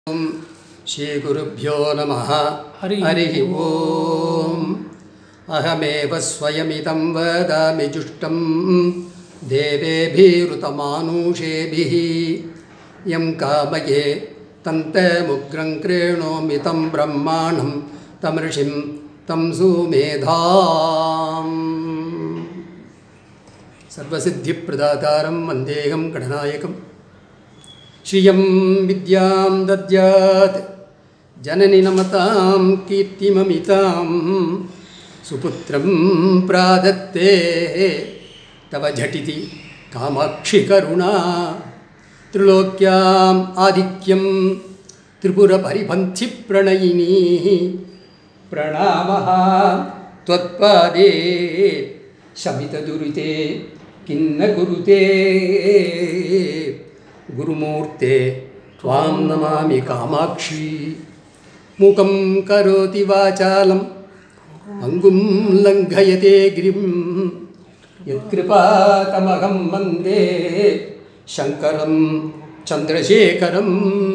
ॐ श्रीगुरुभ्यो नमः हरिः हरिः ॐ अहमेव स्वयमिदं वदामि जुष्टं देवेभिरुतमानुषेभिः यं कामये तन्तमुग्रं क्रीणोमि तं ब्रह्माणं तमृषिं तं सुमेधाम् सर्वसिद्धिप्रदातारं वन्देहं गणनायकम् श्रियं विद्यां दद्यात् जननि नमतां कीर्तिममितां सुपुत्रं प्रादत्ते तव झटिति कामाक्षि करुणा त्रिलोक्याम् आधिक्यं त्रिपुरपरिपन्थिप्रणयिनी प्रणामः त्वत्पादे शमितदुरिते किन्न कुरुते गुरुमूर्ते त्वां नमामि कामाक्षी मुखं करोति वाचालम् अङ्गुं लङ्घयते गिरिं यत्कृपातमहं वन्दे शङ्करं चन्द्रशेखरम्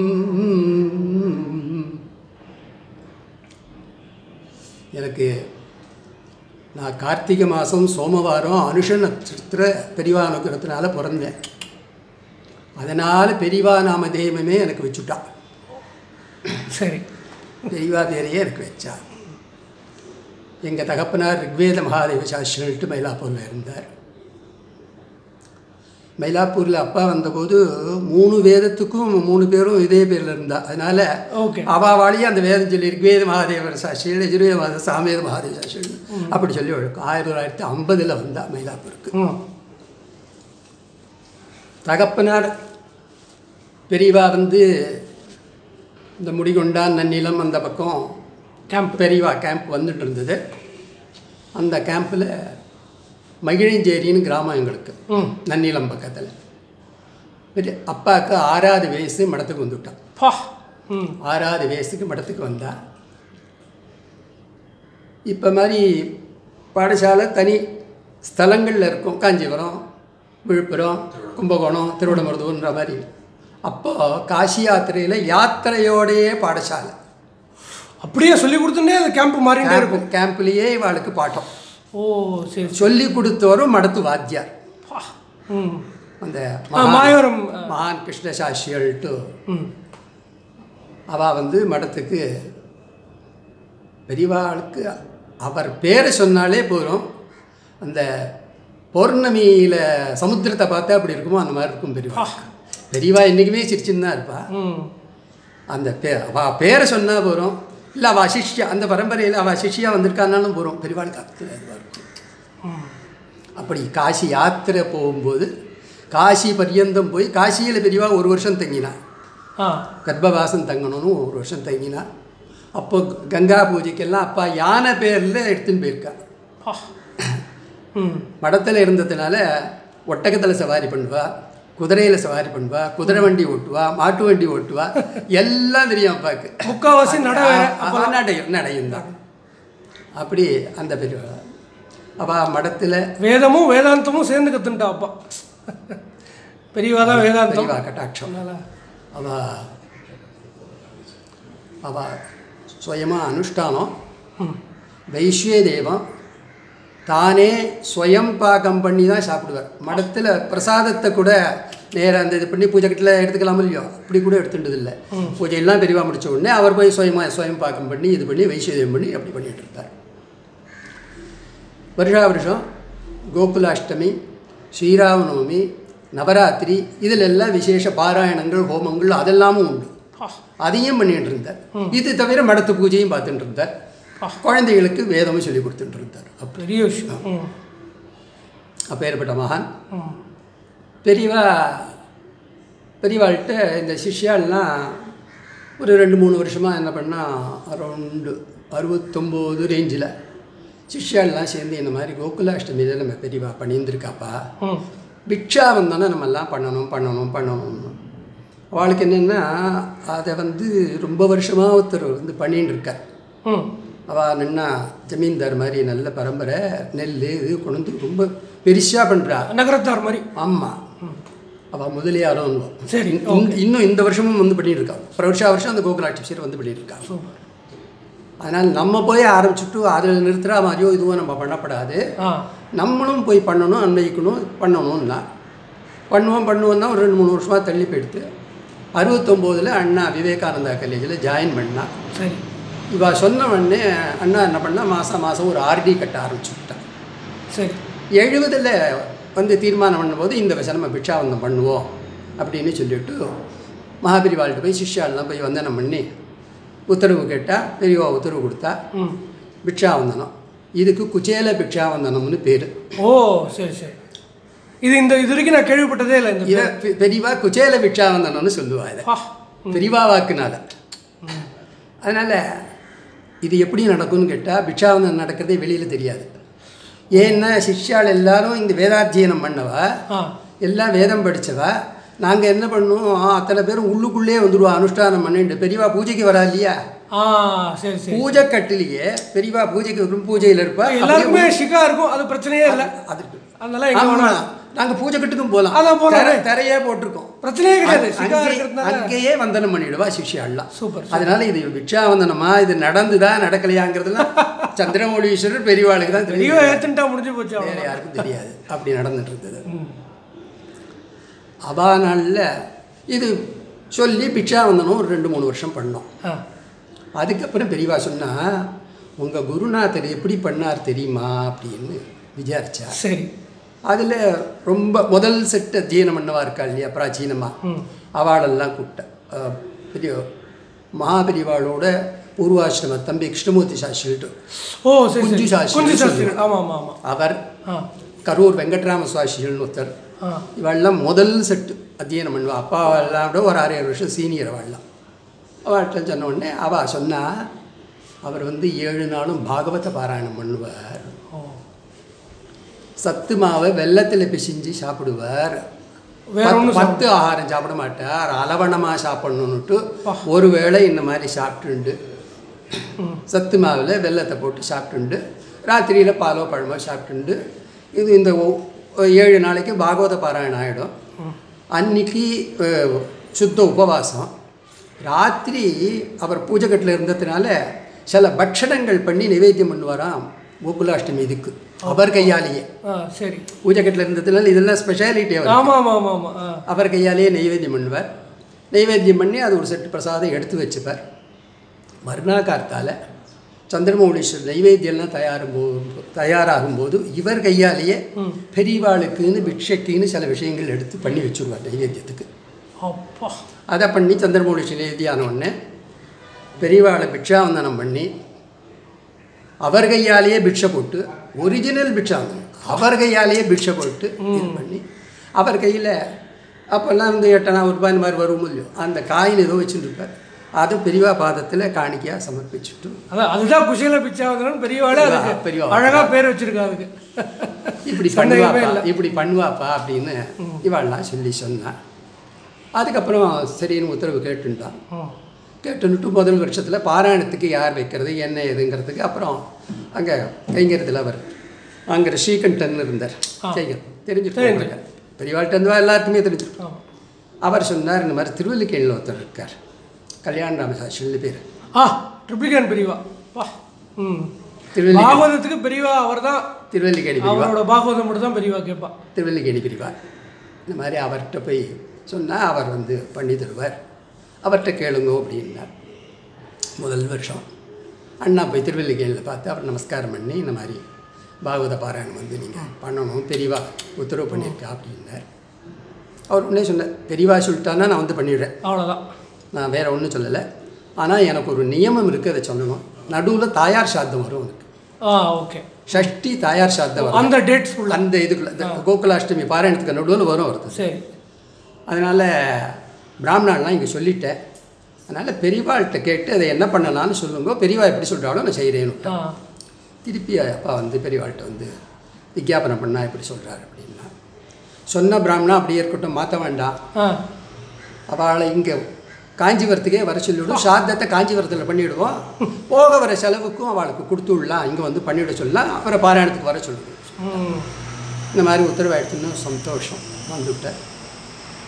எனக்கு நான் கார்த்திகை மாதம் சோமவாரம் அனுஷ நட்சத்திர பெரியவா அனுகிரகத்தினால பிறந்தேன் அதனால் பெரியவா நாம தெய்வமே எனக்கு வச்சுட்டா சரி பெரியவா பேரையே எனக்கு வச்சா எங்கள் தகப்பனார் ரிக்வேத மகாதேவ சாஸ்திரிட்டு மயிலாப்பூரில் இருந்தார் மயிலாப்பூரில் அப்பா வந்தபோது மூணு வேதத்துக்கும் மூணு பேரும் இதே பேரில் இருந்தா அதனால் ஓகே அவா வாழியே அந்த வேதம் சொல்லி ரிக்வேத மகாதேவர் சாஸ்திரி யஜுர்வேத மகா சாமேத மகாதேவ சாஸ்திரி அப்படி சொல்லி வழக்கம் ஆயிரத்தி தொள்ளாயிரத்தி ஐம்பதில் வந்தா மயிலாப்பூருக்கு ம் தகப்பனார் பெரியவா வந்து இந்த முடிகொண்டான் நன்னிலம் அந்த பக்கம் கேம்ப் பெரியவா கேம்ப் வந்துட்டு இருந்தது அந்த கேம்பில் மகிழஞ்சேரின்னு கிராமம் எங்களுக்கு ம் நன்னிலம் பக்கத்தில் பெரிய அப்பாவுக்கு ஆறாவது வயசு மடத்துக்கு வந்துவிட்டான் பா ம் ஆறாவது வயசுக்கு மடத்துக்கு வந்தா இப்போ மாதிரி பாடசாலை தனி ஸ்தலங்களில் இருக்கும் காஞ்சிபுரம் விழுப்புரம் கும்பகோணம் திருவிடமருதூர்ன்ற மாதிரி அப்போ காசி யாத்திரையில் யாத்திரையோடையே பாடசாலை அப்படியே சொல்லி கொடுத்துட்டே அது கேம்ப் மாறிட்டே இருக்கும் கேம்ப் கேம்ப்லேயே இவாளுக்கு பாட்டம் ஓ சரி சொல்லி கொடுத்தவரும் மடத்து வாத்தியார் பா ம் அந்த ஆ, மகான் மாயவரம் ஆ, மகான் கிருஷ்ண சாஸ்திரிகள்ட்டு ம் அவள் வந்து மடத்துக்கு பெரியவாளுக்கு அவர் பேரை சொன்னாலே போதும் அந்த பௌர்ணமியில் சமுத்திரத்தை பார்த்தா அப்படி இருக்குமோ அந்த மாதிரி இருக்கும் பெரியவா பெரியவா என்றைக்குமே சிரிச்சுன்னு தான் இருப்பா ம் அந்த பே அவள் பேரை சொன்னால் போகிறோம் இல்லை அவள் சிஷ்யா அந்த பரம்பரையில் அவள் சிஷ்யா வந்திருக்கானாலும் போகிறோம் பெரியவாளுக்கு அர்த்தம் இதுவாக இருக்கும் ம் அப்படி காசி யாத்திரை போகும்போது காசி பர்யந்தம் போய் காசியில் பெரியவா ஒரு வருஷம் தங்கினான் ஆ கர்ப்பவாசம் தங்கணும்னு ஒரு வருஷம் தங்கினா அப்போ கங்கா பூஜைக்கெல்லாம் அப்பா யானை பேரில் எடுத்துன்னு போயிருக்கா பா ம் மடத்தில் இருந்ததுனால ஒட்டகத்தில் சவாரி பண்ணுவா குதிரையில் சவாரி பண்ணுவா குதிரை வண்டி ஓட்டுவா மாட்டு வண்டி ஓட்டுவா எல்லாம் தெரியும் அப்பாவுக்கு முக்காவாசி நட வேற ஆ, நடையும் நடையும் தான் அப்படி அந்த பெரிய அவள் மடத்தில் வேதமும் வேதாந்தமும் சேர்ந்து கத்துட்டா அப்பா பெரியவா தான் வேதாந்தம் பெரியவா கட்டாட்சம் அதனால அவ அவ சுயமாக அனுஷ்டானம் ம் வைஷ்ய தேவம் தானே ஸ்வயம் பாகம் பண்ணி தான் சாப்பிடுவார் மடத்தில் பிரசாதத்தை கூட நேராக அந்த இது பண்ணி பூஜை கட்டில் எடுத்துக்கலாம் இல்லையோ அப்படி கூட எடுத்துட்டது இல்லை பூஜையெல்லாம் பெரியவா முடிச்ச உடனே அவர் போய் சுயமாக சுயம் பாகம் பண்ணி இது பண்ணி வைஷ்யதேவம் பண்ணி அப்படி பண்ணிட்டு இருந்தார் வருஷா வருஷம் கோகுலாஷ்டமி ஸ்ரீராமநவமி நவராத்திரி இதில் எல்லாம் விசேஷ பாராயணங்கள் ஹோமங்கள் அதெல்லாமும் உண்டு பா அதையும் பண்ணிட்டு இருந்தார் இது தவிர மடத்து பூஜையும் பார்த்துட்டு இருந்தார் குழந்தைகளுக்கு வேதமும் சொல்லி கொடுத்துட்டு இருந்தார் அப்போ பெரிய விஷயம் ம் அப்பேற்பட்ட மகான் ம் பெரியவா பெரியவாள்கிட்ட இந்த சிஷ்யாலாம் ஒரு ரெண்டு மூணு வருஷமாக என்ன பண்ணால் அரௌண்டு அறுபத்தொம்போது ரேஞ்சில் சிஷ்யாலாம் சேர்ந்து இந்த மாதிரி கோகுலாஷ்டமியில் நம்ம பெரியவா பண்ணியிருந்திருக்காப்பா ம் பிக்ஷா வந்தோன்னே நம்ம எல்லாம் பண்ணணும் பண்ணணும் பண்ணணும் அவளுக்கு என்னென்னா அதை வந்து ரொம்ப வருஷமாக ஒருத்தர் வந்து பண்ணின்னு இருக்கார் ம் அவள் நின்னா ஜமீன்தார் மாதிரி நல்ல பரம்பரை நெல் இது கொண்டு வந்து ரொம்ப பெருசாக பண்ணுறா நகரத்தார் மாதிரி ஆமாம் அவள் முதலியாரும் சரி, இன்னும் இந்த வருஷமும் வந்து பண்ணிட்டு இருக்கா அப்புறம் வருஷா வருஷம் அந்த கோகுலாட்சி சீர் வந்து பண்ணிட்டு இருக்கா சூப்பர் அதனால் நம்ம போய் ஆரம்பிச்சுட்டு அதில் நிறுத்துகிற மாதிரியோ இதுவோ நம்ம பண்ணப்படாது ஆ நம்மளும் போய் பண்ணணும் அன்வைக்கணும் பண்ணணும்னா பண்ணுவோம் பண்ணுவோம் தான் ஒரு ரெண்டு மூணு வருஷமாக தள்ளி போயிடுத்து அறுபத்தொம்போதில் அண்ணா விவேகானந்தா காலேஜில் ஜாயின் பண்ணா சரி இவ சொன்ன உடனே அண்ணா என்ன பண்ணா மாதம் மாதம் ஒரு ஆர்டி கட்ட ஆரம்பிச்சு விட்டான் சரி எழுபதில் வந்து தீர்மானம் பண்ணும்போது இந்த வருஷம் நம்ம பிக்ஷாவந்தம் பண்ணுவோம் அப்படின்னு சொல்லிட்டு மகாபிரிவாள்கிட்ட போய் சிஷ்யாலெலாம் போய் வந்தனம் பண்ணி உத்தரவு கேட்டால் பெரியவா உத்தரவு கொடுத்தா ம் பிக்ஷாவந்தனம் இதுக்கு குச்சேல பிக்ஷாவந்தனம்னு பேர் ஓ சரி சரி இது இந்த இது வரைக்கும் நான் கேள்விப்பட்டதே இல்லை இந்த இதை பெ- பெரியவா குச்சேல பிக்ஷாவந்தனம்னு சொல்லுவா இதை பா பெரியவா வாக்குனால அதனால் இது எப்படி நடக்கும்னு கேட்டால் பிக்ஷாவந்தனம் நடக்கிறதே வெளியில் தெரியாது ஏன்னா சிஷ்யாள் எல்லாரும் இந்த வேதாத்தியனம் பண்ணவா ஆ எல்லாம் வேதம் படித்தவா நாங்கள் என்ன பண்ணுவோம் அத்தனை பேரும் உள்ளுக்குள்ளே வந்துடுவா அனுஷ்டானம் பண்ணிட்டு பெரியவா பூஜைக்கு வரா இல்லையா ஆ சரி சரி பூஜை கட்டிலேயே பெரியவா பூஜைக்கு வரும் பூஜையில் இருப்பா எல்லாருக்குமே ஷிகா இருக்கும் அது பிரச்சனையே இல்லை அது அதனால எங்க ஆமா வேணாலும் நாங்கள் பூஜை கட்டுக்கும் போகலாம் அதான் போலாம். தரை தரையே போட்டிருக்கோம் பிரச்சனையே கிடையாது ஷிகா அங்கே- இருக்கிறதுனால அங்கேயே வந்தனம் பண்ணிடுவா சிஷ்யாள்லாம் சூப்பர் அதனால இது பிக்ஷாவந்தனமா இது நடந்துதா நடக்கலையாங்கிறதுலாம் சந்திரமௌலீஸ்வரர் பெரியவாளுக்கு தான் பெரிய தெரியும் ஏத்துட்டா முடிஞ்சு போச்சு வேற அவ்வளோ யாருக்கும் தெரியாது அப்படி நடந்துட்டு இருந்தது அவா நாளில் இது சொல்லி பிக்ஷாவந்தனம் ஒரு ரெண்டு மூணு வருஷம் பண்ணோம் ஆ அதுக்கப்புறம் பெரியவா சொன்னா உங்கள் குருநாதர் எப்படி பண்ணார் தெரியுமா அப்படின்னு விசாரிச்சா சரி அதில் ரொம்ப முதல் செட்டு அத்தியனம் பண்ணவா இருக்கா இல்லையா பிராச்சீனமாக ம் அவாளெல்லாம் கூப்பிட்டேன் அஹ் பெரிய மகாபெரிவாளோட பூர்வாசிரம தம்பி கிருஷ்ணமூர்த்தி சாஸ்திரிட்டு ஓ சரி குஞ்சு சரி சாஸ்திரி குஞ்சு சாஸ்திரி ஆமாம் ஆமாம் ஆமாம் அவர் ஆ கரூர் வெங்கட்ராம சுவாசிகள்னு ஒருத்தர் ஆ இவெல்லாம் முதல் செட்டு அத்தியனம் பண்ணுவா அப்பா எல்லாம் விட ஒரு ஆறு ஏழு வருஷம் சீனியர் அவள்லாம் அவள்கிட்ட சொன்ன உடனே அவள் சொன்னா அவர் வந்து ஏழு நாளும் பாகவத பாராயணம் பண்ணுவார் ஓ சத்து மாவை வெள்ளத்தில் பிசிஞ்சு சாப்பிடுவார் வேற பத்து- ஒன்றும் பத்து ஆகாரம் சாப்பிட மாட்டார் அலவணமாக சாப்பிடணுன்னுட்டு ஒரு வேளை இந்த மாதிரி சாப்பிட்டுண்டு சத்து மாவில் வெள்ளத்தை போட்டு சாப்பிட்டுண்டு ராத்திரியில் பாலோ பழமோ சாப்பிட்டுண்டு இது இந்த ஒ- ஏழு நாளைக்கு பாகவத பாராயணம் ஆகிடும் அன்னைக்கு அஹ், சுத்த உபவாசம் ராத்திரி அவர் பூஜை கட்டில் இருந்ததுனால சில பட்சணங்கள் பண்ணி நிவேத்தியம் பண்ணுவாராம் கோகுலாஷ்டமி இதுக்கு அவர் கையாலேயே ஆ சரி பூஜை கட்டில் இருந்ததுனால இதெல்லாம் ஸ்பெஷாலிட்டி அவர் ஆமாம் ஆமாம் ஆமாம் ஆமாம் ஆ அவர் கையாலேயே நெய்வேத்தியம் பண்ணுவார் நெய்வேத்தியம் பண்ணி அது ஒரு செட்டு பிரசாதம் எடுத்து வச்சுப்பார் மறுநாள் கார்த்தால சந்திரமௌலீஸ்வர் நைவேத்தியம்லாம் தயாரும் போ- தயாராகும்போது இவர் கையாலேயே பெரியவாளுக்குன்னு பிக்ஷைக்குன்னு சில விஷயங்கள் எடுத்து பண்ணி வச்சுருவார் நைவேத்தியத்துக்கு அப்பா அதை பண்ணி சந்திரமௌலீஸ்வர் நைவேத்தியான உடனே பெரியவாளை பிக்ஷாவந்தனம் பண்ணி அவர் கையாலேயே பிக்ஷை போட்டு ஒரிஜினல் பிக்ஷாவந்தனம் அவர் கையாலேயே பிக்ஷை போட்டு இது பண்ணி அவர் கையில் அப்போல்லாம் வந்து எட்டனா ஒரு ரூபாய் இந்த மாதிரி வரும் இல்லையோ அந்த காயின் ஏதோ வச்சுருப்பார் அது பெரியவா பாதத்தில் காணிக்கையாக சமர்ப்பிச்சுட்டு அதான் அதுதான் குஷியில பிச்சாவதனு பெரியவாளே அதுக்கு பெரியவா. அழகா பேர் வச்சிருக்கா அதுக்கு இப்படி சந்தேகமே பண்ணுவாப்பா இல்லை இப்படி பண்ணுவாப்பா அப்படின்னு இவாள்லாம் சொல்லி சொன்னான் அதுக்கப்புறம் சரின்னு உத்தரவு கேட்டுட்டான் ம். கேட்டுன்னுட்டு முதல் வருஷத்தில் பாராயணத்துக்கு யார் வைக்கிறது என்ன ஏதுங்கிறதுக்கு அப்புறம் அங்கே கைங்கரத்தில் அவர் அங்கே ஸ்ரீகண்டன் இருந்தார் கைங்கர் தெரிஞ்சிருக்கோம் பெரியவாள்கிட்ட இருந்தவா எல்லாருக்குமே தெரிஞ்சிருக்கும் ஆமா. அவர் சொன்னார் இந்த மாதிரி திருவல்லிக்கேணியில் ஒருத்தர் இருக்கார் கல்யாண ராமசாஸ்திரின்னு பேர் ஆ ட்ரிப்ளிகேன் பெரியவா பா ம் திருவல்லி பாகவதத்துக்கு பெரியவா அவர்தான் திருவல்லிக்கேணி பெரியவா அவரோட பாகவதம் மட்டும் தான் பெரியவா கேட்பா திருவல்லிக்கேணி பிரிவா இந்த மாதிரி அவர்கிட்ட போய் சொன்னால் அவர் வந்து பண்ணி தருவார் அவர்கிட்ட கேளுங்க அப்படின்னார் முதல் வருஷம் அண்ணா போய் திருவல்லிக்கேணியில் பார்த்து அவர் நமஸ்காரம் பண்ணி இந்த மாதிரி பாகவத பாராயணம் வந்து நீங்கள் பண்ணணும் பெரியவா உத்தரவு பண்ணியிருக்கா அப்படின்னார் அவர் உடனே சொன்னார் பெரியவா சொல்லிட்டான்னா நான் வந்து பண்ணிடுறேன் அவ்வளோதான் நான் வேறு ஒன்றும் சொல்லலை ஆனால் எனக்கு ஒரு நியமம் இருக்குது அதை சொல்லணும் நடுவில் தாயார் சாத்தம் வரும் எனக்கு ஆ ஓகே ஷஷ்டி தாயார் சாத்தம் வரும் அந்த டேட்ஸ் ஃபுல்லா அந்த இதுக்குள்ள இந்த கோகுலாஷ்டமி பாராயணத்துக்கு நடுவில் வரும் வருது சரி அதனால் பிராமணாலாம் இங்கே சொல்லிட்டேன் அதனால் பெரியவாள்கிட்ட கேட்டு அதை என்ன பண்ணலாம்னு சொல்லுங்க பெரியவா எப்படி சொல்கிறாலும் நான் செய்கிறேன்னு ஆ திருப்பி அப்பா வந்து பெரியவாள்கிட்ட வந்து விஜாபனம் பண்ணா இப்படி சொல்கிறார் அப்படின்னா சொன்ன பிராமணா அப்படியே இருக்கட்டும் மாற்ற வேண்டாம் ஆ அவளை இங்கே காஞ்சிபுரத்துக்கே வர சொல்லிவிடும் சாத்தத்தை காஞ்சிபுரத்தில் பண்ணிவிடுவோம் போக வர செலவுக்கும் அவளுக்கு கொடுத்து விடலாம் இங்கே வந்து பண்ணிவிட சொல்லலாம் அப்புறம் பாராயணத்துக்கு வர சொல்லுவோம் ம் இந்த மாதிரி உத்தரவாயிடுச்சுன்னு சந்தோஷம் வந்துவிட்டேன்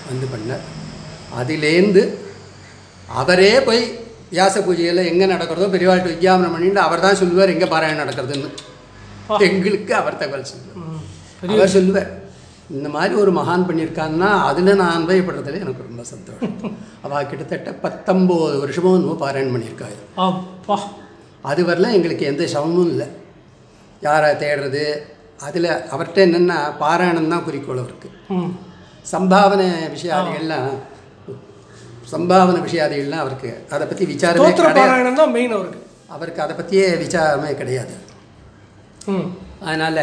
வந்து பண்ணார் அதிலேருந்து அவரே போய் வியாச பூஜையில் எங்கே நடக்கிறதோ பெரியவாழ்ட்டு விஜயாபனம் பண்ணிட்டு அவர் தான் சொல்லுவார் எங்கே பாராயணம் நடக்கிறதுன்னு எங்களுக்கு அவர் தகவல் சொல்லுவார் ம். பெரிய அவர் சொல்லுவார் இந்த மாதிரி ஒரு மகான் பண்ணியிருக்கான்னா அதில் நான் அனுபவப்படுறதுல எனக்கு ரொம்ப சந்தோஷம் அவள் கிட்டத்தட்ட பத்தொம்போது வருஷமும் இன்னும் பாராயணம் பண்ணியிருக்காரு அப்பா அது வரலாம் எங்களுக்கு எந்த சமமும் இல்லை யாரை தேடுறது அதில் அவர்கிட்ட என்னென்னா பாராயணம் தான் குறிக்கோள் அவருக்கு ம் சம்பாவனை விஷயாதிகள்லாம் சம்பாவனை விஷயாதிகள்லாம் அவருக்கு அதை பற்றி விசாரமே தோத்திர கிடையாது பாராயணம் தான் மெயின் அவருக்கு அவருக்கு அதை பற்றியே விசாரமே கிடையாது ம் அதனால்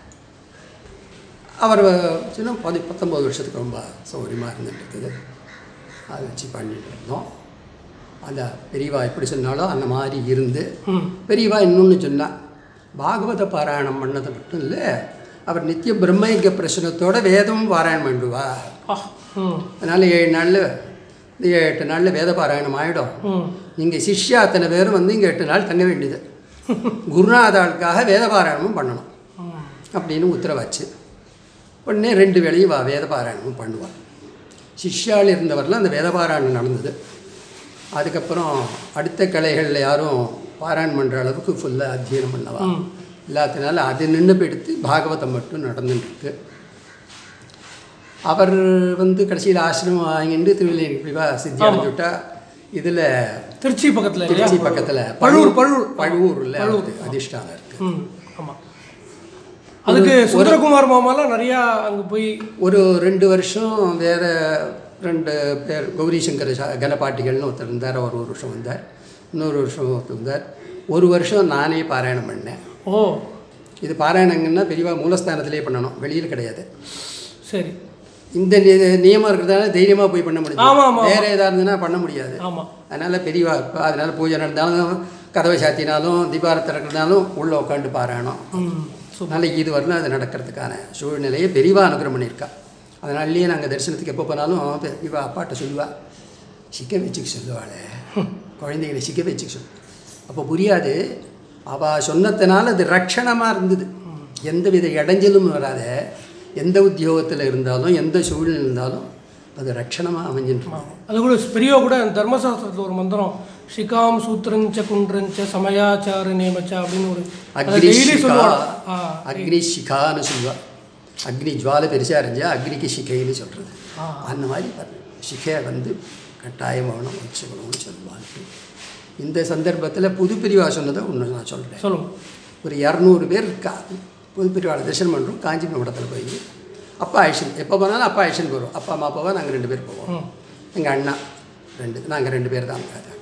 அவர் சின்ன பதி பத்தொம்பது வருஷத்துக்கு ரொம்ப சௌகரியமாக இருந்துட்டு இருக்குது அதை வச்சு பண்ணிட்டு இருந்தோம் அந்த பெரியவா எப்படி சொன்னாலும் அந்த மாதிரி இருந்து ம் பெரியவா இன்னொன்று சொன்னா பாகவத பாராயணம் பண்ணது மட்டும் இல்லை அவர் நித்திய பிரம்மைக்க பிரச்சனத்தோட வேதமும் பாராயணம் பண்ணுவா ஆ ம் அதனால் ஏழு நாளில் ஏழு எட்டு நாளில் வேத பாராயணம் ஆகிடும் ம் நீங்கள் சிஷ்யா அத்தனை பேரும் வந்து இங்கே எட்டு நாள் தங்க வேண்டியது குருநாதாளுக்காக வேத பாராயணமும் பண்ணணும் ம் அப்படின்னு உத்தரவாச்சு உடனே ரெண்டு வேளையும் வா வேத பாராயணமும் பண்ணுவாள் சிஷ்யால் இருந்தவரில் அந்த வேத பாராயணம் நடந்தது அதுக்கப்புறம் அடுத்த கலைகளில் யாரும் பாராயணம் பண்ணுற அளவுக்கு ஃபுல்லாக அத்தியனம் பண்ணவா ம். இல்லாதனால அது நின்று போயிடுத்து பாகவதம் மட்டும் நடந்துட்டு இருக்கு அவர் வந்து கடைசியில் ஆசிரமம் வாங்கிட்டு திருவள்ளியன் இப்படிவா சித்தி அடைஞ்சுட்டா இதில் திருச்சி பக்கத்தில் இல்லையா திருச்சி பக்கத்தில் பழுவூர் பழுவூர் பழுவூரில் அவருக்கு அதிஷ்டானம் இருக்குது ம் ஆமாம் அதுக்கு சுந்தரகுமார் மாமாலாம் நிறையா அங்கே போய் ஒரு ரெண்டு வருஷம் வேற ரெண்டு பேர் கௌரி சங்கர சா- கனபாட்டிகள்னு ஒருத்தர் இருந்தார் அவர் ஒரு வருஷம் வந்தார் இன்னொரு வருஷம் ஒருத்தர் வந்தார் ஒரு வருஷம் நானே பாராயணம் பண்ணேன் ஓ இது பாராயணங்கன்னா பெரியவா மூலஸ்தானத்திலே பண்ணணும் வெளியில் கிடையாது சரி இந்த நி- நியமம் இருக்கிறதால தைரியமாக போய் பண்ண ஆமா, முடியும் ஆமா. வேற ஏதா இருந்ததுன்னா பண்ண முடியாது ஆமாம் அதனால் பெரியவா இப்போ அதனால் பூஜை நடந்தாலும் கதவை சாத்தினாலும் தீபாரத்தை திறக்கிறதாலும் உள்ளே உட்காந்து பாராயணம் ம் சூப்பர் நாளைக்கு இது வரலாம் அது நடக்கிறதுக்கான சூழ்நிலையை பெரியவா அனுகிரகம் பண்ணியிருக்கா அதனாலேயே நாங்கள் தரிசனத்துக்கு எப்போ போனாலும் பெரியவா அப்பாட்ட சொல்லுவா சிக்க வச்சுக்க சொல்லுவாளே குழந்தைகளை சிக்க வச்சுக்க சொல்லு அப்போ புரியாது அவள் சொன்னதுனால அது ரட்சணமாக இருந்தது எந்த வித இடைஞ்சலும் வராத எந்த உத்தியோகத்தில் இருந்தாலும் எந்த சூழ்நிலை இருந்தாலும் அது ரட்சணமாக அமைஞ்சிட்டு இருக்கும். அது கூட பெரியவா கூட அந்த தர்மசாஸ்திரத்தில் ஒரு மந்திரம் ஷிகாம் சூத்திரஞ்ச குன்றஞ்ச சமயாச்சார நேமச்சா அப்படின்னு ஒரு அதை அக்னி டெய்லி சிகா சொல்லுவாங்க ஆ அக்னி சிகான்னு சொல்லுவா அக்னி ஜுவாலை பெருசாக இருந்தால் அக்னிக்கு சிகைன்னு சொல்கிறது ஆ. அந்த மாதிரி பாரு சிகை வந்து கட்டாயம் வேணும் வச்சுக்கணும்னு சொல்லுவாங்க இந்த சந்தர்ப்பத்தில் புது பிரிவா சொன்னதை ஒன்று நான் சொல்கிறேன் சொல்லுங்க ஒரு இரநூறு பேர் இருக்கா புது பிரிவாளை தரிசனம் பண்ணுறோம் காஞ்சிபுரம் இடத்துல போய் அப்பா ஆயிஷன் எப்போ போனாலும் அப்பா ஆயிஷன் போகிறோம் அப்பா அம்மா அப்பாவா நாங்கள் ரெண்டு பேர் போவோம் ம் எங்கள் அண்ணா ரெண்டு நாங்கள் ரெண்டு பேர் தான் அங்கே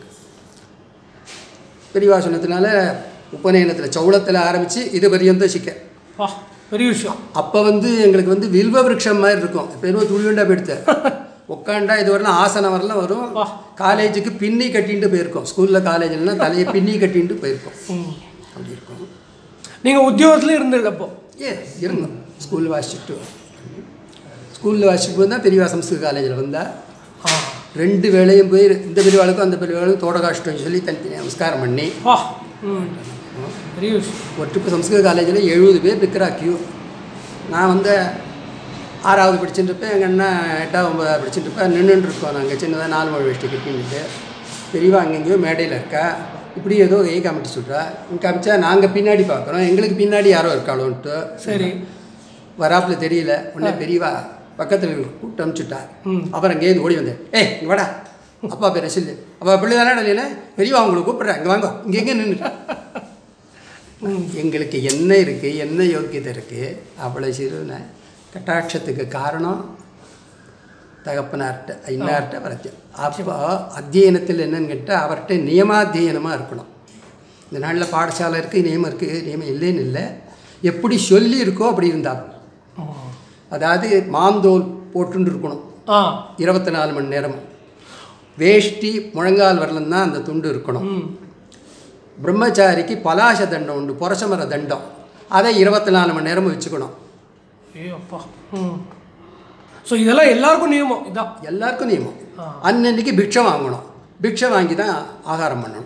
பெரியவா சொன்னதுனால உபநயனத்தில் சௌளத்தில் ஆரம்பித்து இது பரியந்தம் சிக்க வா பெரிய விஷயம் அப்போ வந்து எங்களுக்கு வந்து வில்வ விருட்சம் மாதிரி இருக்கும் பெருமை துளியுண்டா போயிடுத்து உட்காண்டா இது வரலாம் ஆசனம் வரலாம் வரும் வா. காலேஜுக்கு பின்னி கட்டின்ட்டு போயிருக்கோம் ஸ்கூலில் காலேஜ்லாம் தலையை பின்னி கட்டின்ட்டு போயிருக்கோம் ம் அப்படி இருக்கும் நீங்கள் உத்தியோகத்துலேயும் இருந்தது அப்போ ஏ இருந்தோம் ஸ்கூலில் வாசிச்சுட்டு ஸ்கூலில் வாசிச்சுட்டு வந்தால் பெரியவா சம்ஸ்கிருத காலேஜில் வந்தால் ஆ ரெண்டு வேளையும் போய் இந்த பெரியவாளுக்கும் அந்த பெரியவாளுக்கும் தோடகாஷ்டம் சொல்லி தனித்தனி நமஸ்காரம் பண்ணி வா ம் பெரிய விஷயம் ஒரு ட்ரிப்பு சம்ஸ்கிருத காலேஜில் எழுபது பேர் நிற்கிறா கியூ நான் வந்து ஆறாவது படிச்சுட்டு இருப்பேன் எங்கள் அண்ணன் எட்டாவது ஒன்பதாவது படிச்சுட்டு இருப்பேன் நின்றுட்டு இருக்கோம் நாங்கள் சின்னதாக நாலு மணி வேஷ்டி கட்டின்ட்டு பெரியவா அங்கெங்கேயோ மேடையில் இருக்கா இப்படி ஏதோ கை காமிட்டு சொல்கிறா காமிச்சா நாங்கள் பின்னாடி பார்க்குறோம் எங்களுக்கு பின்னாடி யாரோ இருக்காளோன்ட்டு சரி வராப்புல தெரியல உடனே பெரியவா பக்கத்தில் கூப்பிட்டு அனுப்பிச்சுட்டா ம். அப்புறம் அங்கேயிருந்து ஓடி வந்தேன் ஏய் இங்கே வாடா அப்பா பேர் சொல்லு அப்பா பிள்ளை தானே இல்லையே பெரியவா உங்களை கூப்பிட்றேன் இங்கே வாங்க இங்கே எங்கே நின்று எங்களுக்கு என்ன இருக்குது என்ன யோக்கியதை இருக்குது அவ்வளோ சிறுன கட்டாட்சத்துக்கு காரணம் தகப்பனார்கிட்ட இன்னார்கிட்ட வரத்தியம் அப்போ அத்தியனத்தில் என்னன்னு கேட்டால் அவர்கிட்ட நியமாத்தியனமாக இருக்கணும் இந்த நாளில் பாடசாலை இருக்குது நியமம் இருக்குது நியமம் இல்லைன்னு இல்லை எப்படி சொல்லி இருக்கோ அப்படி இருந்தால் ம். அதாவது மாந்தோல் போட்டுன்னு இருக்கணும் ஆ இருபத்தி நாலு மணி நேரம் வேஷ்டி முழங்கால் வரலம் தான் அந்த துண்டு இருக்கணும் ம் பிரம்மச்சாரிக்கு பலாச தண்டம் உண்டு புரசமர தண்டம் அதை இருபத்தி நாலு மணி நேரமும் வச்சுக்கணும் ஏ அப்பா ம் ஸோ இதெல்லாம் எல்லாருக்கும் நியமம் இதான் எல்லாருக்கும் நியமம் ஆ. அன்னன்னைக்கு பிக்ஷை வாங்கணும் பிக்ஷை வாங்கி தான் ஆகாரம் பண்ணணும்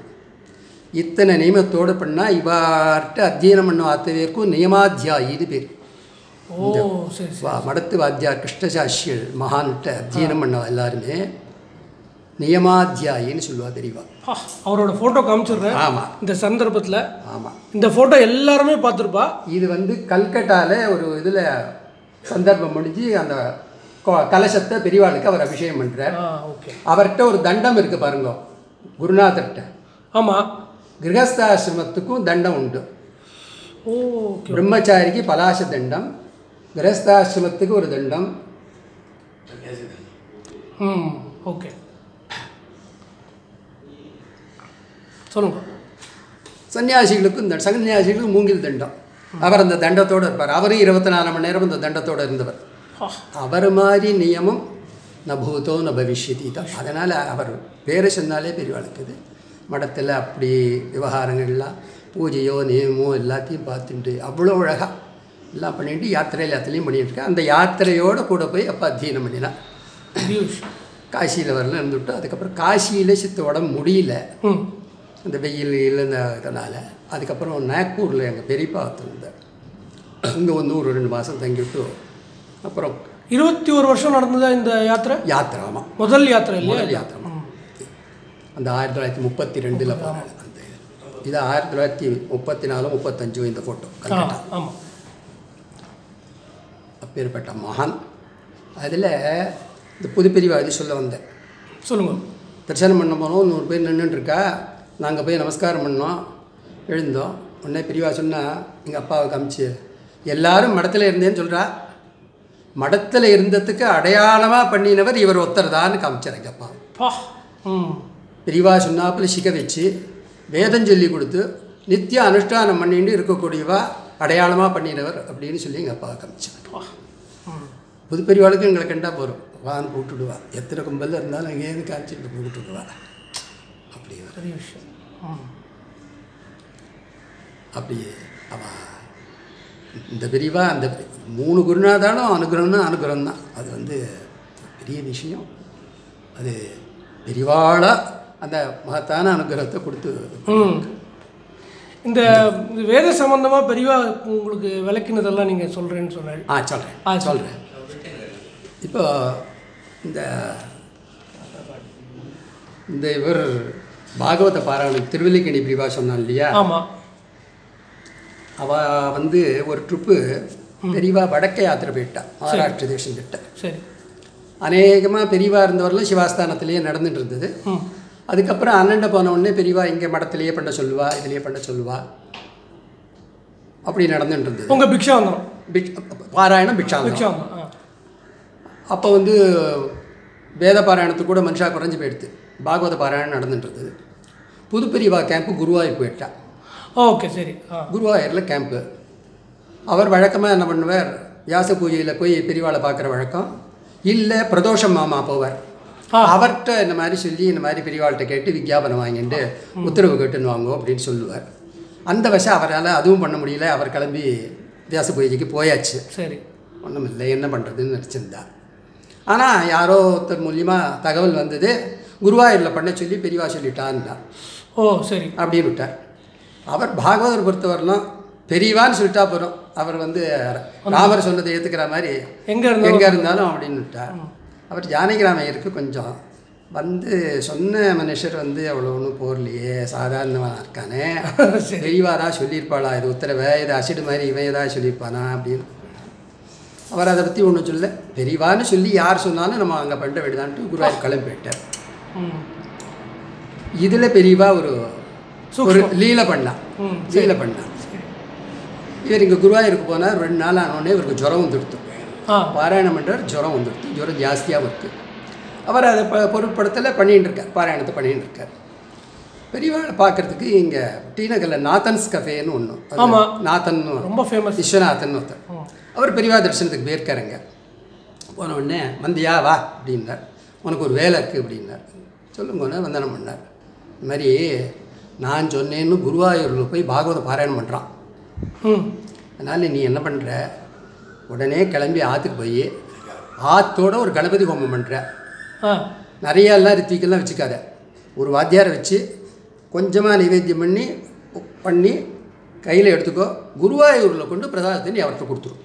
இத்தனை நியமத்தோடு பண்ணால் இவார்கிட்ட அத்தியனம் பண்ண அத்தனை பேருக்கும் நியமாத்தியாயின்னு பேர் ஓ சரி சரி வா மடத்து வாத்தியார் கிருஷ்ணசாஷியல் மகான்கிட்ட அத்தியனம் பண்ண எல்லாருமே நியமாத்தியாயின்னு சொல்லுவா தெரியவா ஆ, அவரோட ஃபோட்டோ காமிச்சிடுறேன் ஆமாம் இந்த சந்தர்ப்பத்தில் ஆமாம் இந்த ஃபோட்டோ எல்லாருமே பார்த்துருப்பா இது வந்து கல்கட்டாவில் ஒரு இதில் சந்தர்ப்பம் முடிஞ்சு அந்த கொ- கலசத்தை பெரியவாளுக்கு அவர் அபிஷேகம் பண்ணுறார் ஆ ஓகே அவர்கிட்ட ஒரு தண்டம் இருக்குது பாருங்க குருநாதர்கிட்ட ஆமாம் கிரகஸ்தாசிரமத்துக்கும் தண்டம் உண்டு ஓ ஓகே பிரம்மச்சாரிக்கு பலாச தண்டம் கிரகஸ்தாசிரமத்துக்கு ஒரு தண்டம் ம் ஓகே சொல்லுங்க சன்னியாசிகளுக்கும் இந்த சன்னியாசிகளுக்கும் மூங்கில் தண்டம் அவர் அந்த தண்டத்தோடு இருப்பார் அவரும் இருபத்தி நாலு மணி நேரம் அந்த தண்டத்தோடு இருந்தவர் ஆ, அவர் மாதிரி நியமம் ந பூதோ ந பவிஷ்யதி தான் அதனால் அவர் பேரை சொன்னாலே பெரியவாளுக்குது மடத்தில் அப்படி விவகாரங்கள்லாம் பூஜையோ நியமோ எல்லாத்தையும் பார்த்துட்டு அவ்வளோ அழகாக எல்லாம் பண்ணிட்டு யாத்திரை எல்லாத்துலேயும் பண்ணிட்டு இருக்கேன் அந்த யாத்திரையோடு கூட போய் அப்போ அத்தியனம் பண்ணினான் பெரிய விஷயம் காசியில் வரல இருந்துவிட்டு அதுக்கப்புறம் காசியில் சித்த உடம்பு முடியல ம் இந்த வெயில் இந்த இதனால் அதுக்கப்புறம் நாக்பூரில் எங்கள் பெரியப்பா இருந்தார் இங்கே வந்து ஒரு ரெண்டு மாதம் தங்கிவிட்டு அப்புறம் இருபத்தி ஒரு வருஷம் நடந்ததா இந்த யாத்திரை யாத்திரை ஆமாம் முதல் யாத்திரை இல்லையா முதல் யாத்திரை அந்த ஆயிரத்தி தொள்ளாயிரத்தி முப்பத்தி ரெண்டில் போனேன் அந்த இது. இது ஆயிரத்தி தொள்ளாயிரத்தி முப்பத்தி நாலு முப்பத்தஞ்சு இந்த ஃபோட்டோ ஆ கல்கட்டா ஆமாம் அப்பேற்பட்ட மகான் அதில் இந்த புதுப்பிரிவா இது சொல்ல வந்தேன் சொல்லுங்க தரிசனம் பண்ண போனோம் நூறு பேர் நின்றுட்டுருக்கா நாங்கள் போய் நமஸ்காரம் பண்ணோம் எழுந்தோம் உடனே பிரிவா சொன்னால் எங்கள் அப்பாவை காமிச்சு எல்லாரும் மடத்தில் இருந்தேன்னு சொல்கிறா மடத்தில் இருந்ததுக்கு அடையாளமாக பண்ணினவர் இவர் ஒருத்தர் தான் காமிச்சார் எங்கள் அப்பா பா ம் பெரியவா சொன்னாப்புல சிக்க வச்சு வேதம் சொல்லி கொடுத்து நித்திய அனுஷ்டானம் பண்ணிட்டு இருக்கக்கூடியவா அடையாளமாக பண்ணினவர் அப்படின்னு சொல்லி எங்கள் அப்பா காமிச்சார் பா ம் புது பெரியவாளுக்கு எங்களை கண்டா போகிறோம் வான்னு கூப்பிட்டுடுவா எத்தனை கும்பலில் இருந்தாலும் எங்கேயிருந்து காமிச்சிட்டு கூப்பிட்டுடுவா அப்படி ஒரு- பெரிய விஷயம் ம் அப்படி அவ இந்த பெரியவா அந்த மூணு குருநாதாலும் அனுகிரகம்னா அனுகிரகம் தான் அது வந்து பெரிய விஷயம் அது பெரியவாளாக அந்த மகத்தான அனுகிரகத்தை கொடுத்து ம் இந்த இந்த வேத சம்பந்தமாக பெரியவா உங்களுக்கு விளக்கினதெல்லாம் நீங்கள் சொல்கிறேன்னு சொன்னேன் ஆ ஆ, சொல்கிறேன் சொல்கிறேன் இப்போ இந்த இந்த இவர் பாகவத பாராயணம் திருவல்லிக்கணி பிரிவா சொன்னான் இல்லையா ஆமாம் அவ வந்து ஒரு ட்ரிப்பு பெரியவா வடக்க யாத்திரை போயிட்டா மகாராஷ்டிர தேசம் கிட்ட சரி அநேகமாக பெரியவா இருந்தவரெல்லாம் சிவாஸ்தானத்திலேயே நடந்துட்டு இருந்தது ம் அதுக்கப்புறம் அண்ணன்ட போன உடனே பெரியவா இங்கே மடத்திலேயே பண்ண சொல்லுவா இதுலேயே பண்ண சொல்லுவா அப்படி நடந்துட்டு இருந்தது உங்கள் பிக்ஷா வந்தோம் பிக் பாராயணம் பிக்ஷாந்தம் பிக்ஷா வந்தோம் ஆ அப்போ வந்து வேத பாராயணத்துக்கு கூட மனுஷா குறைஞ்சி போயிடுது பாகவத பாராயணம் நடந்துட்டு இருந்தது புதுப்பெரியவா கேம்ப்பு குருவாயூர் போயிட்டா ஓகே சரி ஆ குருவாயூரில் கேம்ப்பு அவர் வழக்கமாக என்ன பண்ணுவார் வியாச பூஜையில் போய் பெரியவாளை பார்க்குற வழக்கம் இல்லை பிரதோஷம் மாமா போவார் ஆ. அவர்கிட்ட இந்த மாதிரி சொல்லி இந்த மாதிரி பெரியவாள்கிட்ட கேட்டு விஞ்ஞாபனம் வாங்கிட்டு உத்தரவு கேட்டுன்னு வாங்குவோம் அப்படின்னு சொல்லுவார் அந்த வசம் அவரால் அதுவும் பண்ண முடியல அவர் கிளம்பி வியாச பூஜைக்கு போயாச்சு சரி ஒன்றும் இல்லை என்ன பண்ணுறதுன்னு நினச்சிருந்தா ஆனால் யாரோ ஒருத்தர் மூலியமாக தகவல் வந்தது குருவாயூரில் பண்ண சொல்லி பெரியவா சொல்லிட்டான்னா ஓ சரி அப்படின்னு விட்டார் அவர் பாகவதர் பொறுத்தவரைலாம் பெரியவான்னு சொல்லிட்டா போகிறோம் அவர் வந்து ராமர் சொன்னதை ஏற்றுக்கிற மாதிரி எங்கே இருந்தாலும் எங்கே இருந்தாலும் அப்படின்னு விட்டார் அவர் ஜானகிராமையருக்கு கொஞ்சம் வந்து சொன்ன மனுஷர் வந்து அவ்வளோ ஒன்றும் போர்லையே சாதாரணமாக இருக்கானே பெரியவா தான் சொல்லியிருப்பாளா இது உத்தரவை இது அசிடு மாதிரி இவன் ஏதாவது சொல்லியிருப்பானா அப்படின்னு அவர் அதை பற்றி ஒன்றும் சொல்ல பெரியவான்னு சொல்லி யார் சொன்னாலும் நம்ம அங்கே பண்ண வேண்டியதான்ட்டு குருவாயூர் கிளம்பி போயிட்டார் ம் இதில் பெரியவா ஒரு ஒரு லீலை பண்ணா ம் லீலை பண்ணா இவர் இங்கே குருவாயூருக்கு போனார் ரெண்டு நாள் ஆனோடனே இவருக்கு ஜுரம் வந்துடுத்து ஆ பாராயணம் பண்ணுறார் ஜுரம் வந்துடுத்து ஜுரம் ஜாஸ்தியாகவும் இருக்குது அவர் அதை ப பொருட்படுத்தல பண்ணிட்டு இருக்கார் பாராயணத்தை பண்ணிட்டு இருக்கார் பெரியவாளை பார்க்கறதுக்கு இங்கே டீநகரில் நாத்தன்ஸ் கஃபேன்னு ஒன்று ஆமா. நாத்தன் ரொம்ப ஃபேமஸ் விஸ்வநாதன் ஒருத்தர் அவர் பெரியவா தரிசனத்துக்கு போயிருக்காருங்க போன உடனே வந்தியா வா அப்படின்னார் உனக்கு ஒரு வேலை இருக்குது அப்படின்னார் சொல்லுங்கன்னு வந்தனம் பண்ணார் இந்த மாதிரி நான் சொன்னேன்னு குருவாயூரில் போய் பாகவத பாராயணம் பண்ணுறான் ம் அதனால் நீ என்ன பண்ணுற உடனே கிளம்பி ஆற்றுக்கு போய் ஆத்தோட ஒரு கணபதி ஹோமம் பண்ணுற ஆ நிறையாலாம் ரித்திக்கெல்லாம் வச்சுக்காத ஒரு வாத்தியாரை வச்சு கொஞ்சமாக நைவேத்தியம் பண்ணி பண்ணி கையில் எடுத்துக்கோ குருவாயூரில் கொண்டு பிரசாதத்தை நீ அவர்கிட்ட கொடுத்துரும்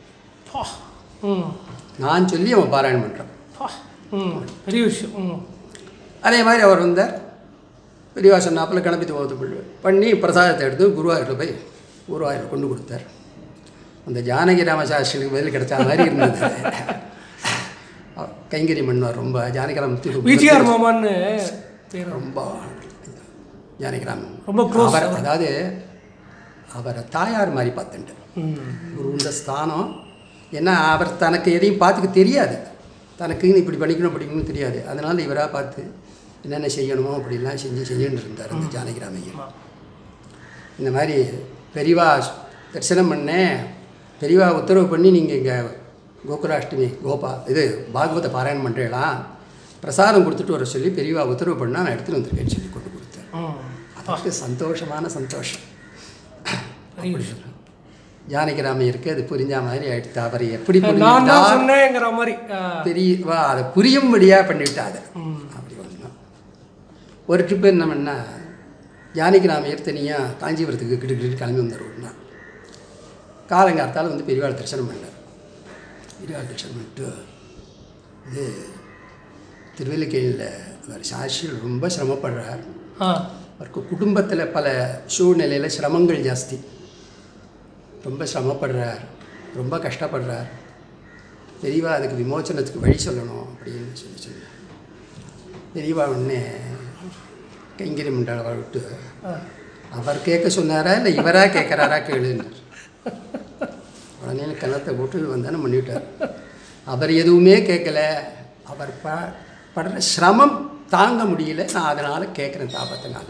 பா ம் நான் சொல்லி அவன் பாராயணம் பண்ணுறான் பா ம் பெரிய விஷயம் ம் அதே மாதிரி அவர் வந்தார் பெரியவா சொன்னாப்பில் கிளம்பி போகிறது பண்ணி பிரசாதத்தை எடுத்து குருவாயூரில் போய் குருவாயூரில் கொண்டு கொடுத்தார் அந்த ஜானகி ராமசாஸ்திரிக்கு பதில் கிடைச்ச மாதிரி இருந்தது அவர் கைங்கரி மன்னர் ரொம்ப ஜானகிராமத்துக்கு விஜிஆர் மாமான்னு பேர் ரொம்ப ஜானகிராமன் ரொம்ப close அவர் அதாவது அவரை தாயார் மாதிரி பார்த்துட்டேன் ம் குருந்த ஸ்தானம் ஏன்னா அவர் தனக்கு எதையும் பார்த்துக்க தெரியாது தனக்குன்னு இப்படி படிக்கணும் படிக்கணும்னு தெரியாது அதனால் இவராக பார்த்து என்னென்ன செய்யணுமோ அப்படிலாம் செஞ்சு செஞ்சுட்டு இருந்தார் அந்த ஜானகிராமையர் இந்த மாதிரி பெரியவா தரிசனம் பண்ணேன் பெரியவா உத்தரவு பண்ணி நீங்கள் இங்கே கோகுலாஷ்டமி கோபா இது பாகவத பாராயணம் பண்ணுறீங்களா பிரசாதம் கொடுத்துட்டு வர சொல்லி பெரியவா உத்தரவு பண்ணால் நான் எடுத்துகிட்டு வந்திருக்கேன்னு சொல்லி கொண்டு கொடுத்தேன் ம் அதற்கு சந்தோஷமான சந்தோஷம் பெரிய விஷயம் ஜானகிராமையருக்கு அது புரிஞ்ச மாதிரி ஆயிடுத்து அவர் எப்படி நான் புரிஞ்சுட்டா தான் சொன்னேங்கிற மாதிரி ஆ. பெரிய வா அதை புரியும்படியாக பண்ணிவிட்டா அதை ம் அப்படி ஒன்று ஒரு ட்ரிப்பு என்ன பண்ணா ஜானகிராமையர் தனியாக காஞ்சிபுரத்துக்கு கிட்டு கிட்டு கிளம்பி வந்தார் ஒரு நாள் காலங்கார்த்தால் வந்து பெரியவாள் தரிசனம் பண்ணார் பெரியவாள் தரிசனம் பண்ணிட்டு இது திருவல்லிக்கேணியில் அவர் சாட்சியில் ரொம்ப சிரமப்படுறார் ஆ அவருக்கு குடும்பத்தில் பல சூழ்நிலையில் சிரமங்கள் ஜாஸ்தி ரொம்ப சிரமப்படுறார் ரொம்ப கஷ்டப்படுறார் பெரியவா அதுக்கு விமோச்சனத்துக்கு வழி சொல்லணும் அப்படின்னு சொல்லி சொன்னார் பெரியவா உடனே கைங்கரி மண்டலம் விட்டு ஆ. அவர் கேட்க சொன்னாரா இல்லை இவராக கேட்குறாரா கேளுன்னார் உடனே கணத்தை போட்டு வந்தானே பண்ணிவிட்டார் அவர் எதுவுமே கேட்கல அவர் ப படுற சிரமம் தாங்க முடியல நான் அதனால் கேட்குறேன் தாபத்தினால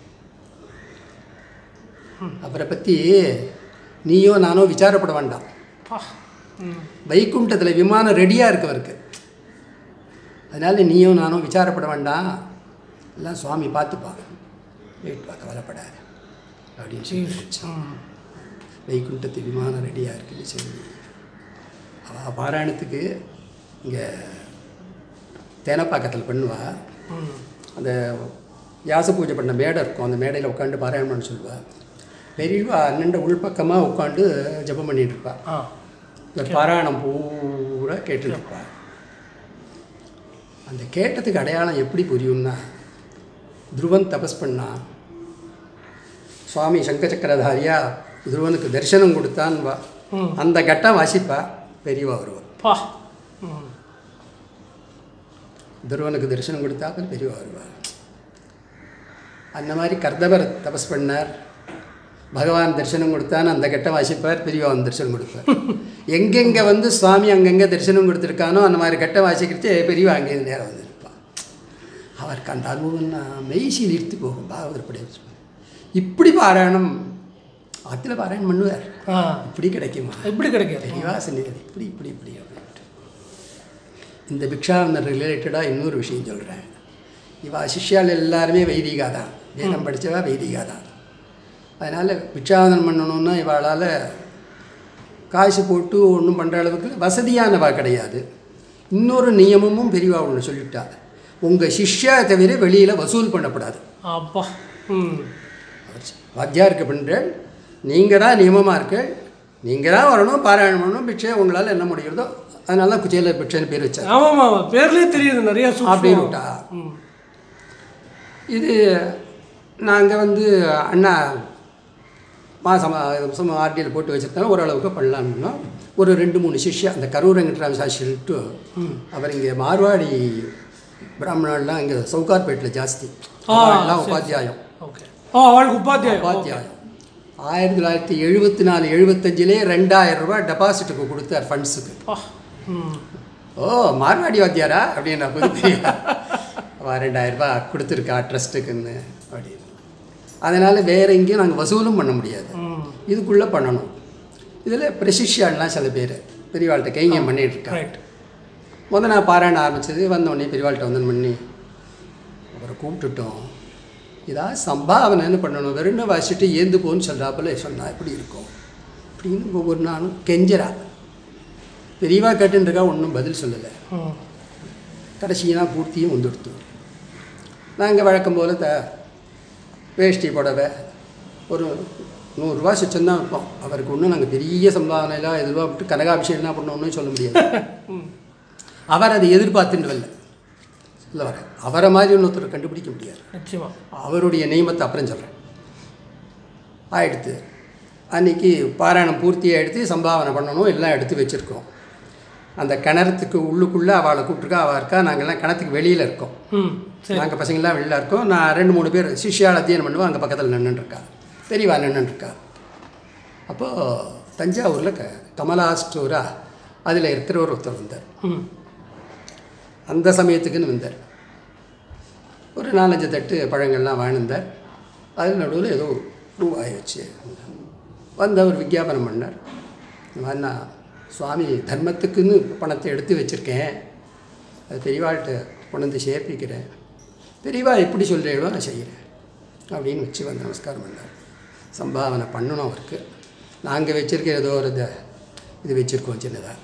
அவரை பற்றி நீயோ நானோ விசாரப்பட வேண்டாம் பா ம் வைகுண்டத்தில் விமானம் ரெடியாக இருக்கு அவருக்கு அதனால் நீயும் நானும் விசாரப்பட வேண்டாம் எல்லாம் சுவாமி பார்த்துப்பாங்க வெயிட் பார்க்க கவலைப்படாத அப்படின்னு சொல்லி வச்சான். ம் வைகுண்டத்து விமானம் ரெடியாக இருக்குன்னு சொல்லி அவள் பாராயணத்துக்கு இங்கே தேனப்பாக்கத்தில் பண்ணுவா ம் அந்த வியாச பூஜை பண்ண மேடை இருக்கும் அந்த மேடையில் உட்காந்து பாராயணம் பண்ண சொல்லுவாள் பெரியவா அண்ணன் உள்பக்கமாக உட்காந்து ஜெபம் பண்ணிட்டு இருப்பா ஆ இந்த பாராயணம் பூரா கேட்டுட்டு இருப்பா அந்த கேட்டதுக்கு அடையாளம் எப்படி புரியும்னா துருவன் தபஸ் பண்ணா சுவாமி சங்கச்சக்கரதாரியா துருவனுக்கு தரிசனம் கொடுத்தான் வா ம் அந்த கட்டம் வாசிப்பா பெரியவா வருவா பா ம் துருவனுக்கு தரிசனம் கொடுத்தாப்ப பெரியவா வருவா அந்த மாதிரி கர்தவர் தபஸ் பண்ணார் பகவான் தரிசனம் கொடுத்தான் அந்த கட்டம் வாசிப்பார் பெரியவா வந்து தரிசனம் கொடுப்பார் எங்கெங்கே வந்து சுவாமி அங்கங்கே தரிசனம் கொடுத்துருக்கானோ அந்த மாதிரி கட்டம் வாசிக்கிட்டு பெரியவா அங்கேருந்து நேரம் வந்திருப்பான் அவருக்கு அந்த அனுபவம்னா மெய்சியில் இழுத்து போகும் பாகவதற்படி இப்படி பாராயணம் ஆற்றுல பாராயணம் பண்ணுவார் ஆ இப்படி கிடைக்குமா எப்படி கிடைக்காது பெரியவா சன்னிதி இப்படி இப்படி இப்படி அப்படின்ட்டு இந்த பிக்ஷாவனர் ரிலேட்டடாக இன்னொரு விஷயம் சொல்கிறேன் இவா சிஷ்யால் எல்லாருமே வைதிகா தான் வேதம் படித்தவா வைதிகா தான் அதனால் பிக்ஷாவனம் பண்ணணும்னா இவாளால் காசு போட்டு ஒன்றும் பண்ணுற அளவுக்கு வசதியானவா கிடையாது இன்னொரு நியமமும் பெரியவா ஒன்று சொல்லிட்டா உங்கள் சிஷ்யா தவிர வெளியில் வசூல் பண்ணக்கூடாது அப்பா ம் வாத்தியாருக்கு பண்ணுறேன் நீங்கள் தான் நியமமாக இருக்கு நீங்கள் தான் வரணும் பாராயணம் பண்ணணும் பிக்ஷை உங்களால் என்ன முடிகிறதோ அதனால தான் குச்சேல பிக்ஷைன்னு பேர் வச்சார் ஆமாம் ஆமாம் பேர்லேயே தெரியுது நிறைய அப்படின்னு சூப்பர் விட்டா ம் இது நாங்கள் வந்து அண்ணா மாதம் மாதம் ஆர்டியில் போட்டு வச்சுருந்தாலும் ஓரளவுக்கு பண்ணலாம்னா ஒரு ரெண்டு மூணு சிஷ்யா அந்த கரூர் வெங்கட்ராம சாஸ்திரிட்டு அவர் இங்கே மார்வாடி பிராமணர்லாம் இங்கே சவுகார்பேட்டில் ஜாஸ்தி ஆ, எல்லாம் உபாத்தியாயம் ஓகே ஓ அவளுக்கு உபாத்தியாயம் உபாத்தியாயம் ஆயிரத்தி தொள்ளாயிரத்தி எழுபத்தி நாலு எழுபத்தஞ்சிலே ரெண்டாயிரம் ரூபாய் டெபாசிட்டுக்கு கொடுத்தார் ஃபண்ட்ஸுக்கு அப்பா ம் ஓ மார்வாடி வாத்தியாரா அப்படின்னு புது அவள் ரெண்டாயிரம் ரூபாய் கொடுத்துருக்கா ட்ரஸ்ட்டுக்குன்னு அப்படின்னு அதனால் வேற எங்கேயும் நாங்கள் வசூலும் பண்ண முடியாது ம் இதுக்குள்ளே பண்ணணும் இதில் பிரசிஷ்யாலாம் சில பேர் பெரியவாள்கிட்ட கைங்கயம் பண்ணிட்டு இருக்காங்க ரைட் முதல் நான் பாராயணம் ஆரம்பிச்சது வந்த உடனே பெரியவாள்கிட்ட வந்து பண்ணி அவரை கூப்பிட்டுட்டோம் இதாக சம்பாவனைன்னு பண்ணணும் வெறும் வாசிட்டு ஏந்து போன்னு சொல்கிறாப்புல சொன்னா எப்படி இருக்கும் அப்படின்னு ஒவ்வொரு நாளும் கெஞ்சரா பெரியவா கேட்டுன்னு இருக்கா ஒன்றும் பதில் சொல்லலை ம் கடைசியாக பூர்த்தியும் வந்துடுத்து நாங்கள் வழக்கம் போல் த வேஷ்டி புடவை ஒரு நூறுரூவா சுச்சம் தான் வைப்போம் அவருக்கு ஒன்றும் நாங்கள் பெரிய சம்பாவனைலாம் எதுவாக விட்டு கனகாபிஷேகம் பண்ணோம்னு சொல்ல முடியாது அவர் அதை எதிர்பார்த்துட்டு வரல இல்லை வர அவரை மாதிரி இன்னொருத்தரை கண்டுபிடிக்க முடியாது நிச்சயமா அவருடைய நியமத்தை அப்புறம் சொல்கிறேன் ஆயிடுத்து அன்னைக்கு பாராயணம் பூர்த்தி ஆகிடுத்து சம்பாவனை பண்ணணும் எல்லாம் எடுத்து வச்சுருக்கோம் அந்த கிணறத்துக்கு உள்ளுக்குள்ளே அவளை கூப்பிட்ருக்கா அவள் இருக்கா நாங்கள்லாம் கிணத்துக்கு வெளியில் இருக்கோம் ம் சரி நாங்கள் பசங்கள்லாம் வெளியில் இருக்கோம் நான் ரெண்டு மூணு பேர் சிஷ்யால் அத்தியனம் பண்ணுவோம் அங்கே பக்கத்தில் நின்றுட்டுருக்கா பெரியவா நின்றுட்டுருக்கா அப்போது தஞ்சாவூரில் க கமலா ஸ்டோரா அதில் இருக்கிற ஒரு ஒருத்தர் வந்தார் ம் அந்த சமயத்துக்குன்னு வந்தார் ஒரு நாலஞ்சு தட்டு பழங்கள்லாம் வாழ்ந்தார் அதில் நடுவில் ஏதோ ரூபாய் வச்சு வந்து அவர் விஞ்ஞாபனம் பண்ணார் இந்த மாதிரி நான் சுவாமி தர்மத்துக்குன்னு பணத்தை எடுத்து வச்சுருக்கேன் அது பெரியவாள்கிட்ட கொண்டு வந்து சேர்ப்பிக்கிறேன் பெரியவா எப்படி சொல்கிறீங்களோ நான் செய்கிறேன் அப்படின்னு வச்சு வந்து நமஸ்காரம் பண்ணார் சம்பாவனை பண்ணணும் அவருக்கு நாங்கள் வச்சுருக்க ஏதோ ஒரு இதை இது வச்சுருக்கோம் சின்னதாக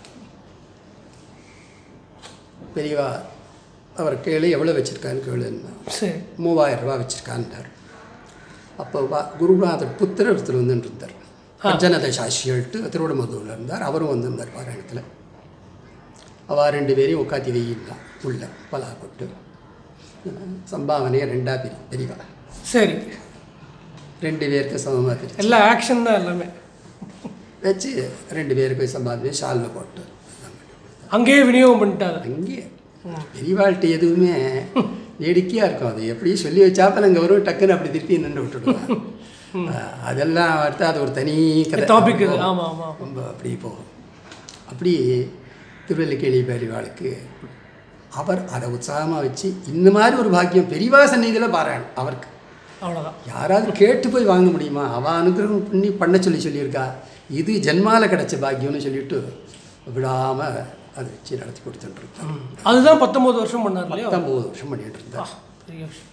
பெரியவா அவர் கேளு எவ்வளோ வச்சுருக்கான்னு கேளுன்னா சரி மூவாயிரம் ரூபா வச்சுருக்கான்ட்டார் அப்போ வா குருநாதர் புத்திரர் ஒருத்தர் வந்துட்டு இருந்தார் பஞ்சநத சாஷிகள்ட்டு திருவிடமதுவில் இருந்தார் அவரும் வந்திருந்தார் பாராயணத்தில் அவள் ரெண்டு பேரையும் உட்காத்தி வெயில்லாம் உள்ள பலா கொட்டு சம்பாவனையை ரெண்டாக பிரி பெரியவா சரி ரெண்டு பேருக்கு சமமாக பிரி எல்லாம் ஆக்ஷன் தான் எல்லாமே வச்சு ரெண்டு பேருக்கு சம்பாதிச்சு ஷால்வை போட்டு அங்கேயே விநியோகம் பண்ணிட்டாரு அங்கே பெரியவாள்கிட்ட எதுவுமே வேடிக்கையாக இருக்கும் அது எப்படி சொல்லி வச்சாப்ப நாங்கள் வரும் டக்குன்னு அப்படி திருப்பி நின்று விட்டுடுவேன் அஹ் அதெல்லாம் அடுத்து அது ஒரு தனி கதை டாபிக் இது ஆமாம் ஆமாம் ரொம்ப அப்படி போகும் அப்படி திருவல்லிக்கேணி பெரியவாளுக்கு அவர் அதை உற்சாகமாக வச்சு இந்த மாதிரி ஒரு பாக்கியம் பெரியவா சந்நிதியில் பாராயணம் அவருக்கு அவ்வளோதான் யாராவது கேட்டு போய் வாங்க முடியுமா அவள் அனுகிரகம் பண்ணி பண்ண சொல்லி சொல்லியிருக்கா இது ஜென்மால கிடைச்ச பாக்கியம்னு சொல்லிட்டு விடாமல் அதை வச்சு நடத்தி கொடுத்துட்டுருக்கேன் அதுதான் பத்தொம்போது வருஷம் பண்ணார் இல்லையா பத்தொம்பது வருஷம் பண்ணிட்டு ஆ, இருந்தேன் பெரிய விஷயம்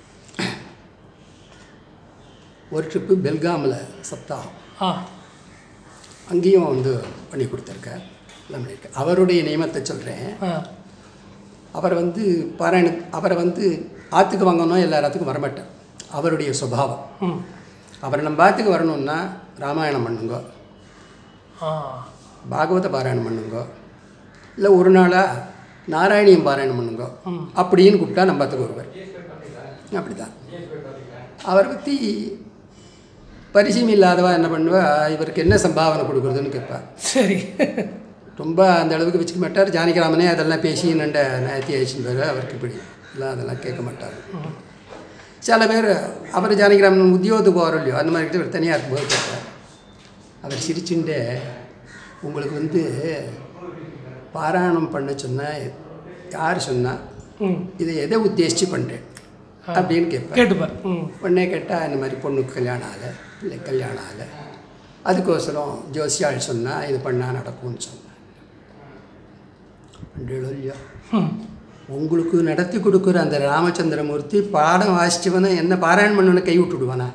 ஒரு ட்ரிப்பு பெல்காமில் சப்தாகம் ஆ அங்கேயும் வந்து பண்ணி கொடுத்துருக்கேன் எல்லாம் பண்ணியிருக்கேன் அவருடைய நியமத்தை சொல்கிறேன் ஆ அவர் வந்து பாராயண அவரை வந்து ஆற்றுக்கு வாங்கணும் எல்லா இடத்துக்கும் வரமாட்டார் அவருடைய சுபாவம் ம் அவரை நம்ம ஆற்றுக்கு வரணும்னா ராமாயணம் பண்ணுங்க ஆ பாகவத பாராயணம் பண்ணுங்க இல்லை ஒரு நாளாக நாராயணியம் பாராயணம் பண்ணுங்க அப்படின்னு கூப்பிட்டா நம்ம ஆற்றுக்கு வருவார் அப்படி தான் அவரை பற்றி பரிசயம் இல்லாதவா என்ன பண்ணுவா இவருக்கு என்ன சம்பாவனை கொடுக்குறதுன்னு கேட்பா சரி ரொம்ப அந்த அளவுக்கு வச்சுக்க மாட்டார் ஜானகிராமனே அதெல்லாம் பேசி நண்ட நயத்தி ஆயிடுச்சுன்னு அவருக்கு இப்படி எல்லாம் அதெல்லாம் கேட்க மாட்டார் சில பேர் அவர் ஜானகிராமன் உத்தியோகத்துக்கு போகிறோம் இல்லையோ அந்த மாதிரி இவர் தனியாக இருக்கும்போது கேட்பார் அவர் சிரிச்சுண்டே உங்களுக்கு வந்து பாராயணம் பண்ண சொன்னால் யார் சொன்னா ம் இதை எதை உத்தேசித்து பண்ணுறேன் அப்படின்னு கேட்பேன் கேட்டுப்பேன் ம் உடனே கேட்டால் இந்த மாதிரி பொண்ணுக்கு கல்யாணம் ஆகலை பிள்ளை கல்யாணம் ஆகலை அதுக்கோசரம் ஜோசியாள் சொன்னால் இது பண்ணால் நடக்கும்னு சொன்னேன் பண்றீங்களோ இல்லையோ ம் உங்களுக்கு நடத்தி கொடுக்குற அந்த ராமச்சந்திரமூர்த்தி பாடம் வாசிச்சவனை என்ன பாராயணம் பண்ணவனை கை விட்டுடுவானா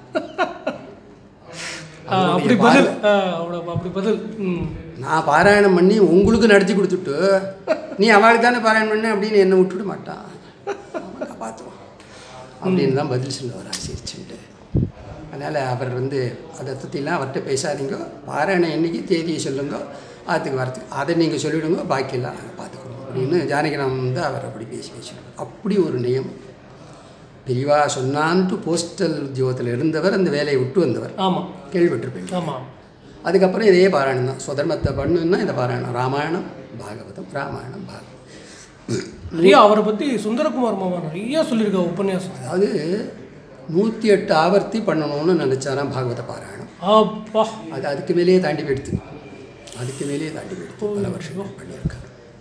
ஆ, அப்படி பதில் ஆ, அவ்வளோ அப்படி பதில் ம் நான் பாராயணம் பண்ணி உங்களுக்கு நடத்தி கொடுத்துட்டு நீ அவளுக்கு தானே பாராயணம் பண்ண அப்படின்னு என்னை விட்டுட மாட்டான் அவன் காப்பாற்றுவான் அப்படின்னு தான் பதில் சொல்லுவார் ஆசிரிச்சுட்டு அதனால் அவர் வந்து அதை பற்றிலாம் அவர்கிட்ட பேசாதீங்க பாராயணம் என்னைக்கு தேதியை சொல்லுங்க அதுக்கு வரத்துக்கு அதை நீங்கள் சொல்லிவிடுங்க பாக்கியெல்லாம் நாங்கள் பார்த்துக்குறோம் அப்படின்னு ஜானகிராமன் வந்து அவர் அப்படி பேசி பேசிடுவார் அப்படி ஒரு நியமம் பெரியவா சொன்னான்ட்டு போஸ்டல் உத்தியோகத்தில் இருந்தவர் அந்த வேலையை விட்டு வந்தவர் ஆமாம் கேள்விப்பட்டிருப்பீங்க ஆமாம் அதுக்கப்புறம் இதே பாராயணம் தான் சுதர்மத்தை பண்ணுன்னா இந்த பாராயணம் ராமாயணம் பாகவதம் ராமாயணம் பாகவதம் நிறைய அவரை பற்றி சுந்தரகுமார் மாமா நிறைய சொல்லியிருக்கா உபன்யாசம் அதாவது நூற்றி எட்டு ஆவர்த்தி பண்ணணும்னு நினச்சாராம் பாகவத பாராயணம் அப்பா அது அதுக்கு மேலேயே தாண்டி போயிடுது அதுக்கு மேலேயே தாண்டி போயிடுது பல வருஷம் பண்ணியிருக்காரு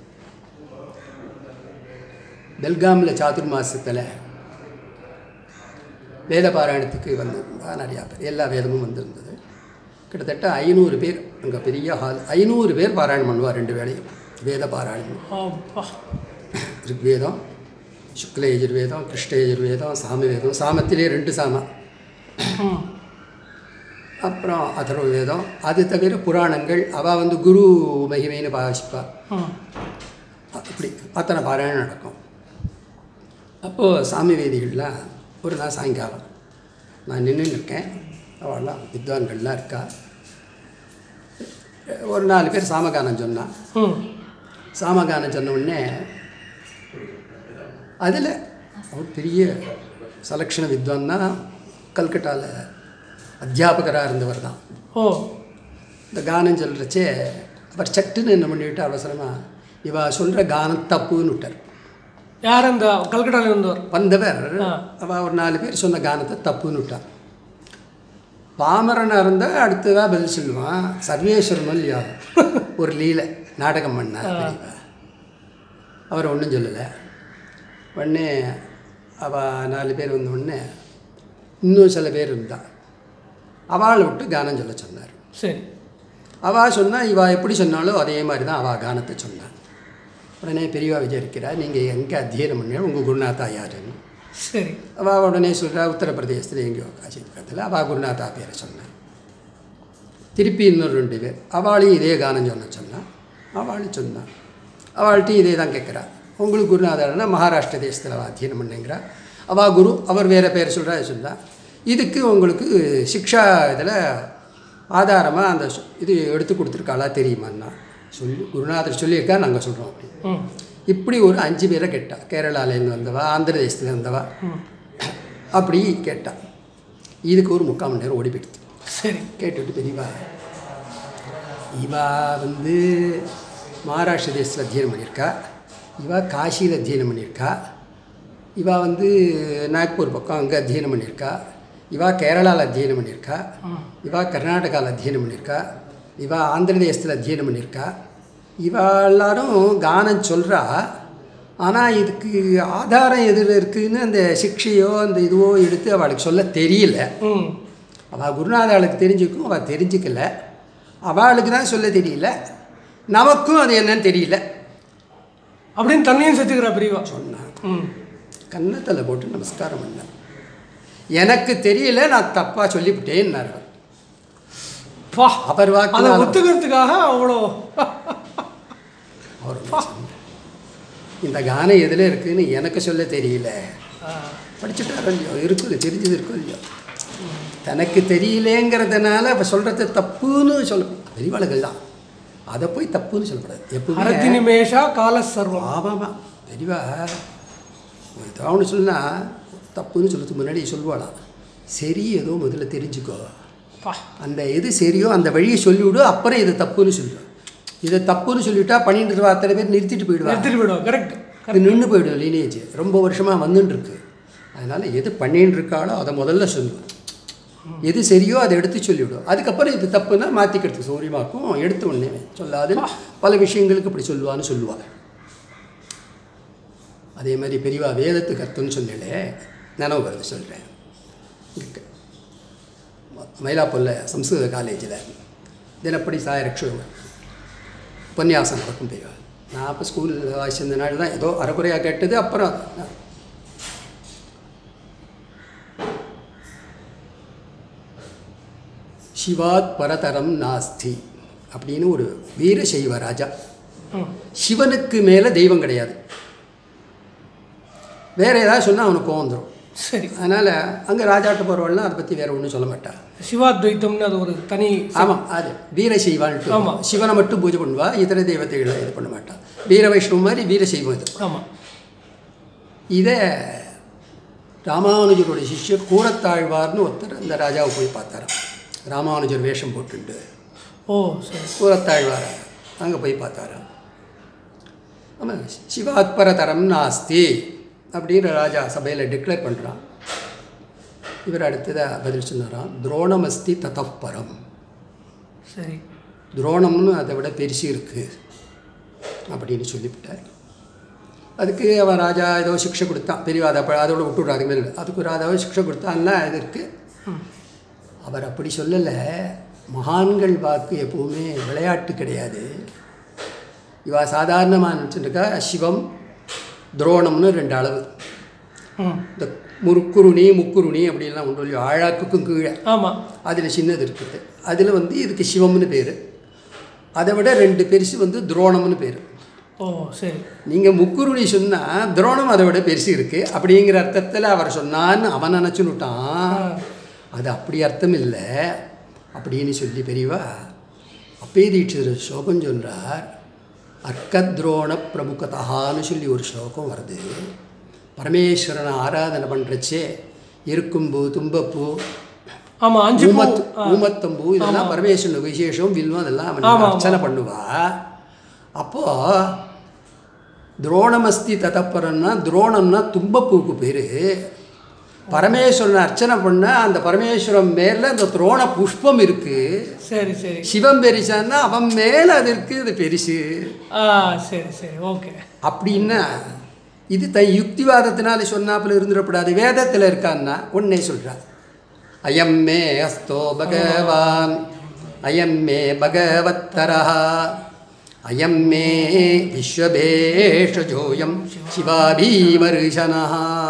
பெல்காமில் சாதுர் மாசத்தில் வேத பாராயணத்துக்கு வந்திருந்தா நிறையா பேர் எல்லா வேதமும் வந்திருந்தது கிட்டத்தட்ட ஐநூறு பேர் அங்கே பெரிய ஹால் ஐநூறு பேர் பாராயணம் பண்ணுவார் ரெண்டு வேளையும் வேத பாராயணம் அப்பா ரிக்வேதம் சுக்ல யஜுர்வேதம் கிருஷ்ண யஜுர்வேதம் சாமவேதம் சாமத்திலே ரெண்டு சாமம் ம் அப்புறம் அதர்வ வேதம் அது தவிர புராணங்கள் அவள் வந்து குரு மகிமைன்னு பாவிச்சுப்பா ம் அப்படி அத்தனை பாராயணம் நடக்கும் அப்போது சாமி வேதிகள்லாம் ஒரு நாள் சாயங்காலம் நான் நின்றுன்னு இருக்கேன் அவள்லாம் வித்வான்கள்லாம் இருக்கா ஒரு நாலு பேர் சாமகானம் சொன்னான் ம் சாமகானம் சொன்ன உடனே அதில் அவர் பெரிய சலக்ஷண வித்வான்னா கல்கட்டாவில் அத்தியாபகராக இருந்தவர் தான் ஓ இந்த கானம் சொல்கிறச்சே அவர் சட்டுன்னு என்ன பண்ணிவிட்டு அவசரமாக இவ சொல்கிற கானம் தப்புன்னு விட்டார் யார் அந்த கல்கட்டாவில் இருந்தவர் வந்தவர் ஆ. அவள் ஒரு நாலு பேர் சொன்ன கானத்தை தப்புன்னு விட்டார் பாமரனாக இருந்தால் அடுத்ததாக பதில் சொல்லுவான் சர்வேஸ்வரன் இல்லையா ஒரு லீலை நாடகம் பண்ணார் பெரியவா அவர் ஒன்றும் சொல்லலை உடனே அவள் நாலு பேர் வந்த உடனே இன்னும் சில பேர் இருந்தா அவளை விட்டு கானம் சொல்ல சொன்னார் சரி அவள் சொன்னா இவா எப்படி சொன்னாலும் அதே மாதிரி தான் அவள் கானத்தை சொன்னான் உடனே பெரியவா விஜயிருக்கிறா நீங்கள் எங்கே அத்தியனம் பண்ணீங்க உங்கள் குருநாதா யாருன்னு சரி அவள் உடனே சொல்கிறா உத்தரப்பிரதேசத்தில் எங்கேயோ காசி பக்கத்தில் அவள் குருநாதா பேரை சொன்னான் திருப்பி இன்னொரு ரெண்டு பேர் அவளையும் இதே கானம் சொன்ன சொன்னான் அவளும் சொன்னான் அவள்கிட்டையும் இதே தான் கேட்குறா உங்களுக்கு குருநாதர்னா மகாராஷ்டிர தேசத்தில் அவள் அத்தியனம் பண்ணுங்கிறா அவள் குரு அவர் வேறு பேர் சொல்கிறா சொன்னா இதுக்கு உங்களுக்கு சிக்ஷா இதில் ஆதாரமாக அந்த சொ- இது எடுத்து கொடுத்துருக்காளா தெரியுமான்னா சொல்லி குருநாதர் சொல்லியிருக்கா நாங்கள் சொல்கிறோம் அப்படி ம் இப்படி ஒரு அஞ்சு பேரை கேட்டா கேரளாலேருந்து வந்தவா ஆந்திர தேசத்துலேருந்து வந்தவா அப்படி கேட்டா இதுக்கு ஒரு முக்கால் மணி நேரம் ஓடி போயிடுது சரி கேட்டுவிட்டு பெரியவா இவா வந்து மகாராஷ்டிர தேசத்தில் அத்தியனம் பண்ணியிருக்கா இவா காசியில் அத்தியனம் பண்ணியிருக்கா இவா வந்து நாக்பூர் பக்கம் அங்கே அத்தியனம் பண்ணியிருக்கா இவா கேரளாவில் அத்தியனம் பண்ணியிருக்கா இவா கர்நாடகாவில் அத்தியனம் பண்ணியிருக்கா இவா ஆந்திர தேசத்தில் அத்தியனம் பண்ணியிருக்கா இவா எல்லாரும் கானம் சொல்கிறா ஆனால் இதுக்கு ஆதாரம் எதில் இருக்குதுன்னு அந்த சிக்ஷையோ அந்த இதுவோ எடுத்து அவளுக்கு சொல்ல தெரியல ம் அவள் குருநாதாளுக்கு தெரிஞ்சுக்கும் அவள் தெரிஞ்சுக்கல அவளுக்கு தான் சொல்ல தெரியல நமக்கும் அது என்னன்னு தெரியல அப்படின்னு தண்ணியும் செத்துக்கிறா பெரியவா சொன்னான் ம் கன்னத்தில் போட்டு நமஸ்காரம் பண்ணேன் எனக்கு தெரியல நான் தப்பாக சொல்லிவிட்டேன்னார் அவர். பா அவர் அதை வாக்கு ஒத்துக்கிறதுக்காக அவ்வளோ அவர் ஒண்ணு சொன்னார். இந்த கானம் எதில் இருக்குன்னு எனக்கு சொல்ல தெரியல ஆ, படிச்சுட்டாரோ இல்லையோ இருக்கும் தெரிஞ்சது இருக்கோ இல்லையோ தனக்கு தெரியலேங்கிறதுனால அவள் சொல்கிறது தப்புன்னு சொல்ல பெரியவாளுகள் தான் அதை போய் தப்புன்னு சொல்லக்கூடாது எப்பவுமே அரத்தி நிமேஷா கால சர்வம் ஆமாம்மா தெரியவா ஏதாவது ஒன்று சொன்னா தப்புன்னு சொல்கிறதுக்கு முன்னாடி சொல்லுவாளாம் சரி ஏதோ முதல்ல தெரிஞ்சுக்கோ பா அந்த எது சரியோ அந்த வழியை சொல்லிவிடு அப்புறம் இது தப்புன்னு சொல்லுவோம் இதை தப்புன்னு சொல்லிவிட்டா பண்ணிட்டு இருவா அத்தனை பேர் நிறுத்திட்டு போயிடுவா எடுத்துட்டு போயிடுவோம் கரெக்ட் அது நின்று போயிடும் லீனேஜ் ரொம்ப வருஷமாக வந்துன்னு இருக்கு அதனால் எது பண்ணின்னு இருக்காளோ அதை முதல்ல சொல்லுவோம் எது சரியோ அதை எடுத்து சொல்லிவிடும் அதுக்கப்புறம் இது தப்புன்னா மாற்றிக்கிறதுக்கு சௌரியமாக்கும் எடுத்த உடனே சொல்லாது பல விஷயங்களுக்கு இப்படி சொல்லுவான்னு சொல்லுவாள் அதே மாதிரி பெரியவா வேதத்துக்கு அர்த்தம்னு சொன்னேளே நினைவு வருது சொல்கிறேன் மயிலாப்பூரில் சம்ஸ்கிருத காலேஜில் தினப்படி சாயரக்ஷம் உபன்யாசம் நடக்கும் பெரியவா நான் அப்போ ஸ்கூல் வாசிச்சிருந்த நாள் தான் ஏதோ அரைக்குறையாக கேட்டது அப்புறம் சிவாத் பரதரம் நாஸ்தி அப்படின்னு ஒரு வீரசைவ ராஜா ம் சிவனுக்கு மேலே தெய்வம் கிடையாது வேற ஏதாவது சொன்னால் அவனுக்கு கோவம் வந்துடும் சரி அதனால் அங்கே ராஜாட்ட போகிறவள்லாம் அதை பற்றி வேற ஒன்றும் சொல்ல மாட்டா சிவாத்வைத்தம்னு அது ஒரு தனி ஆமாம் அது வீரசைவான்ட்டு ஆமா. சிவனை மட்டும் பூஜை பண்ணுவா இதர தெய்வத்தைகளை இது பண்ண மாட்டான் வீர வைஷ்ணவம் மாதிரி வீரசைவம் இது ஆமாம் இதை ராமானுஜருடைய சிஷ்யர் கூரத்தாழ்வார்னு ஒருத்தர் அந்த ராஜாவை போய் பார்த்தாராம் ராமானுஜர் வேஷம் போட்டுண்டு ஓ சரி கூரத்தாழ்வார் அங்கே போய் பார்த்தாராம் ஆமாம் சிவாத்பரதரம் நாஸ்தி அப்படின்னு ராஜா சபையில் டிக்ளேர் பண்ணுறான் இவர் அடுத்ததாக பதில் சொன்னாராம் துரோணமஸ்தி ததப்பரம் சரி துரோணம்னு அதை விட பெருசு இருக்குது அப்படின்னு சொல்லிவிட்டார் அதுக்கு அவன் ராஜா ஏதோ சிக்ஷை கொடுத்தான் பெரியவா அதை அப்ப- அதோட விட்டுவிட்றான் அதுக்கு மேலே அதுக்கு ராஜாவை சிக்ஷை கொடுத்தான்னா இது இருக்குது அவர் அப்படி சொல்லலை மகான்கள் வாக்கு எப்பவுமே விளையாட்டு கிடையாது இவா சாதாரணமாக நினச்சிருக்கா சிவம் துரோணம்னு ரெண்டு அளவு ம் இந்த முறுக்குருணி முக்குருணி அப்படின்லாம் ஒன்று இல்லையோ ஆழாக்குக்கும் கீழே ஆமாம் அதில் சின்னது இருக்குது அதில் வந்து இதுக்கு சிவம்னு பேர் அதை விட ரெண்டு பெருசு வந்து துரோணம்னு பேர் ஓ சரி நீங்கள் முக்குருணி சொன்னால் துரோணம் அதை விட பெருசு இருக்குது அப்படிங்கிற அர்த்தத்தில் அவர் சொன்னான்னு அவன் நினச்சுன்னுட்டான் அது அது அப்படி அர்த்தம் இல்லை அப்படின்னு சொல்லி பெரியவா அப்பே தீட்சிதர் ஸ்லோகம் சொல்கிறார் அர்க்கத்ரோண பிரமுகதான்னு சொல்லி ஒரு ஸ்லோகம் வருது பரமேஸ்வரனை ஆராதனை பண்ணுறச்சே இருக்கும்பூ தும்பப்பூ ஆமா அஞ்சு பூ ஊமத் ஊமத்தம்பூ இதெல்லாம் பரமேஸ்வரன் விசேஷம் வில்வம் அதெல்லாம் அவன் அர்ச்சனை பண்ணுவா அப்போ துரோணமஸ்தி ததப்பரம்னா துரோணம்னா தும்பப்பூக்கு பேர் பரமேஸ்வரன் அர்ச்சனை பண்ண அந்த பரமேஸ்வரன் மேல அந்த துரோண புஷ்பம் இருக்கு சரி சரி சிவம் பெரிசான்னா அவன் மேல அது இருக்கு அது பெருசு ஆ சரி சரி ஓகே அப்படின்னா இது தன் யுக்திவாதத்தினால சொன்னாப்புல இருந்துடக்கூடாது வேதத்தில் இருக்கான்னா ஒன்னே சொல்கிறார் அயம் மே அஸ்தோ பகவான் அயம் மே பகவத்தரா அயம் மே விஸ்வபேஷஜோயம் சிவாபீமருஷனா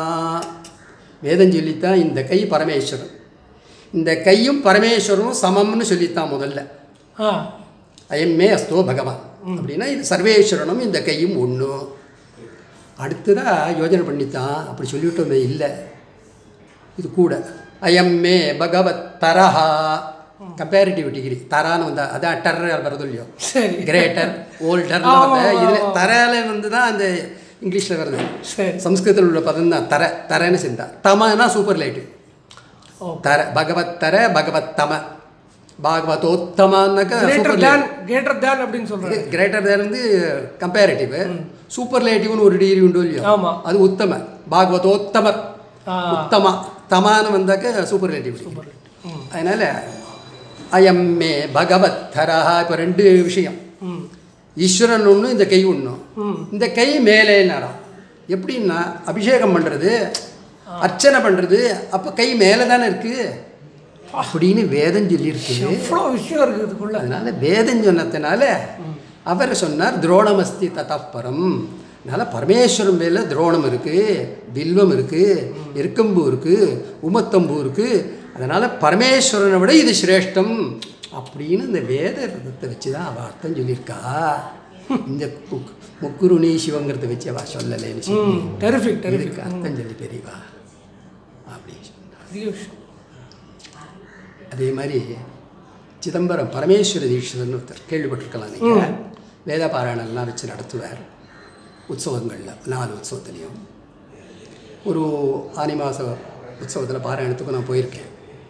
வேதம் சொல்லித்தான் இந்த கை பரமேஸ்வரன் இந்த கையும் பரமேஸ்வரனும் சமம்னு சொல்லித்தான் முதல்ல ஆ அயம்மே அஸ்தோ பகவான் அப்படின்னா இது சர்வேஸ்வரனும் இந்த கையும் ஒன்று அடுத்ததாக யோஜனை பண்ணித்தான் அப்படி சொல்லிவிட்டோமே இல்லை இது கூட அயம்மே பகவத் தரஹா கம்பேரிட்டிவ் டிகிரி தரான்னு வந்தா அதான் டர் வருது இல்லையோ சரி கிரேட்டர் ஓல்டர் இதில் தரால வந்து தான் அந்த இங்கிலீஷில் வருது சரி சம்ஸ்கிருதத்தில் உள்ள பதம் தான் தர தரன்னு செஞ்சா தமனா சூப்பர் லைட்டு ஓ தர பகவத் தர பகவத் தம பாகவதோத்தமான்னாக்கா greater super than greater than அப்படின்னு சொல்றேன் கிரேட்டர் தேன் வந்து கம்பேரிட்டிவ் சூப்பர்லேட்டிவ்னு ஒரு டிகிரி உண்டு இல்லையோ ஆமா. அது உத்தம பாகவதோத்தமர் ஆ உத்தமா தமான்னு வந்தாக்க சூப்பர்லேட்டிவ் ம் அதனால் அயம் மே பகவத் தரஹா இப்போ ரெண்டு விஷயம் ம் ஈஸ்வரன் ஒன்று இந்த கை ஒன்றும் ம் இந்த கை மேலேன்னாராம் எப்படின்னா அபிஷேகம் பண்ணுறது அர்ச்சனை பண்ணுறது அப்போ கை மேலே தானே இருக்குது அப்படின்னு வேதம் சொல்லியிருக்கு எவ்வளோ விஷயம் இருக்குது இதுக்குள்ள அதனால வேதம் சொன்னதுனால அவர் சொன்னார் துரோணமஸ்தி தத்தப்பரம் அதனால் பரமேஸ்வரன் மேல துரோணம் இருக்குது பில்வம் இருக்குது எருக்கம்பூ இருக்குது உமத்தம்பூ இருக்குது அதனால் பரமேஸ்வரனை விட இது சிரேஷ்டம் அப்படின்னு இந்த வேத விதத்தை வச்சு தான் அவள் அர்த்தம் சொல்லியிருக்கா இந்த முக்- முக்குருணி சிவங்கிறத வச்சு அவள் சொல்லலைன்னு சொல்லி ம் டெரிஃபிக் டெரிஃபிக் இதுக்கு அர்த்தம் சொல்லி பெரியவா அப்படி சொன்னா பெரிய விஷயம் அதே மாதிரி சிதம்பரம் பரமேஸ்வர தீட்சிதர்னு ஒருத்தர் கேள்விப்பட்டிருக்கலாம் நீங்கள் வேத பாராயணம்லாம் வச்சு நடத்துவார் உற்சவங்களில் நாலு உற்சவத்துலேயும் ஒரு ஆனி மாத உற்சவத்தில் பாராயணத்துக்கு நான் போயிருக்கேன்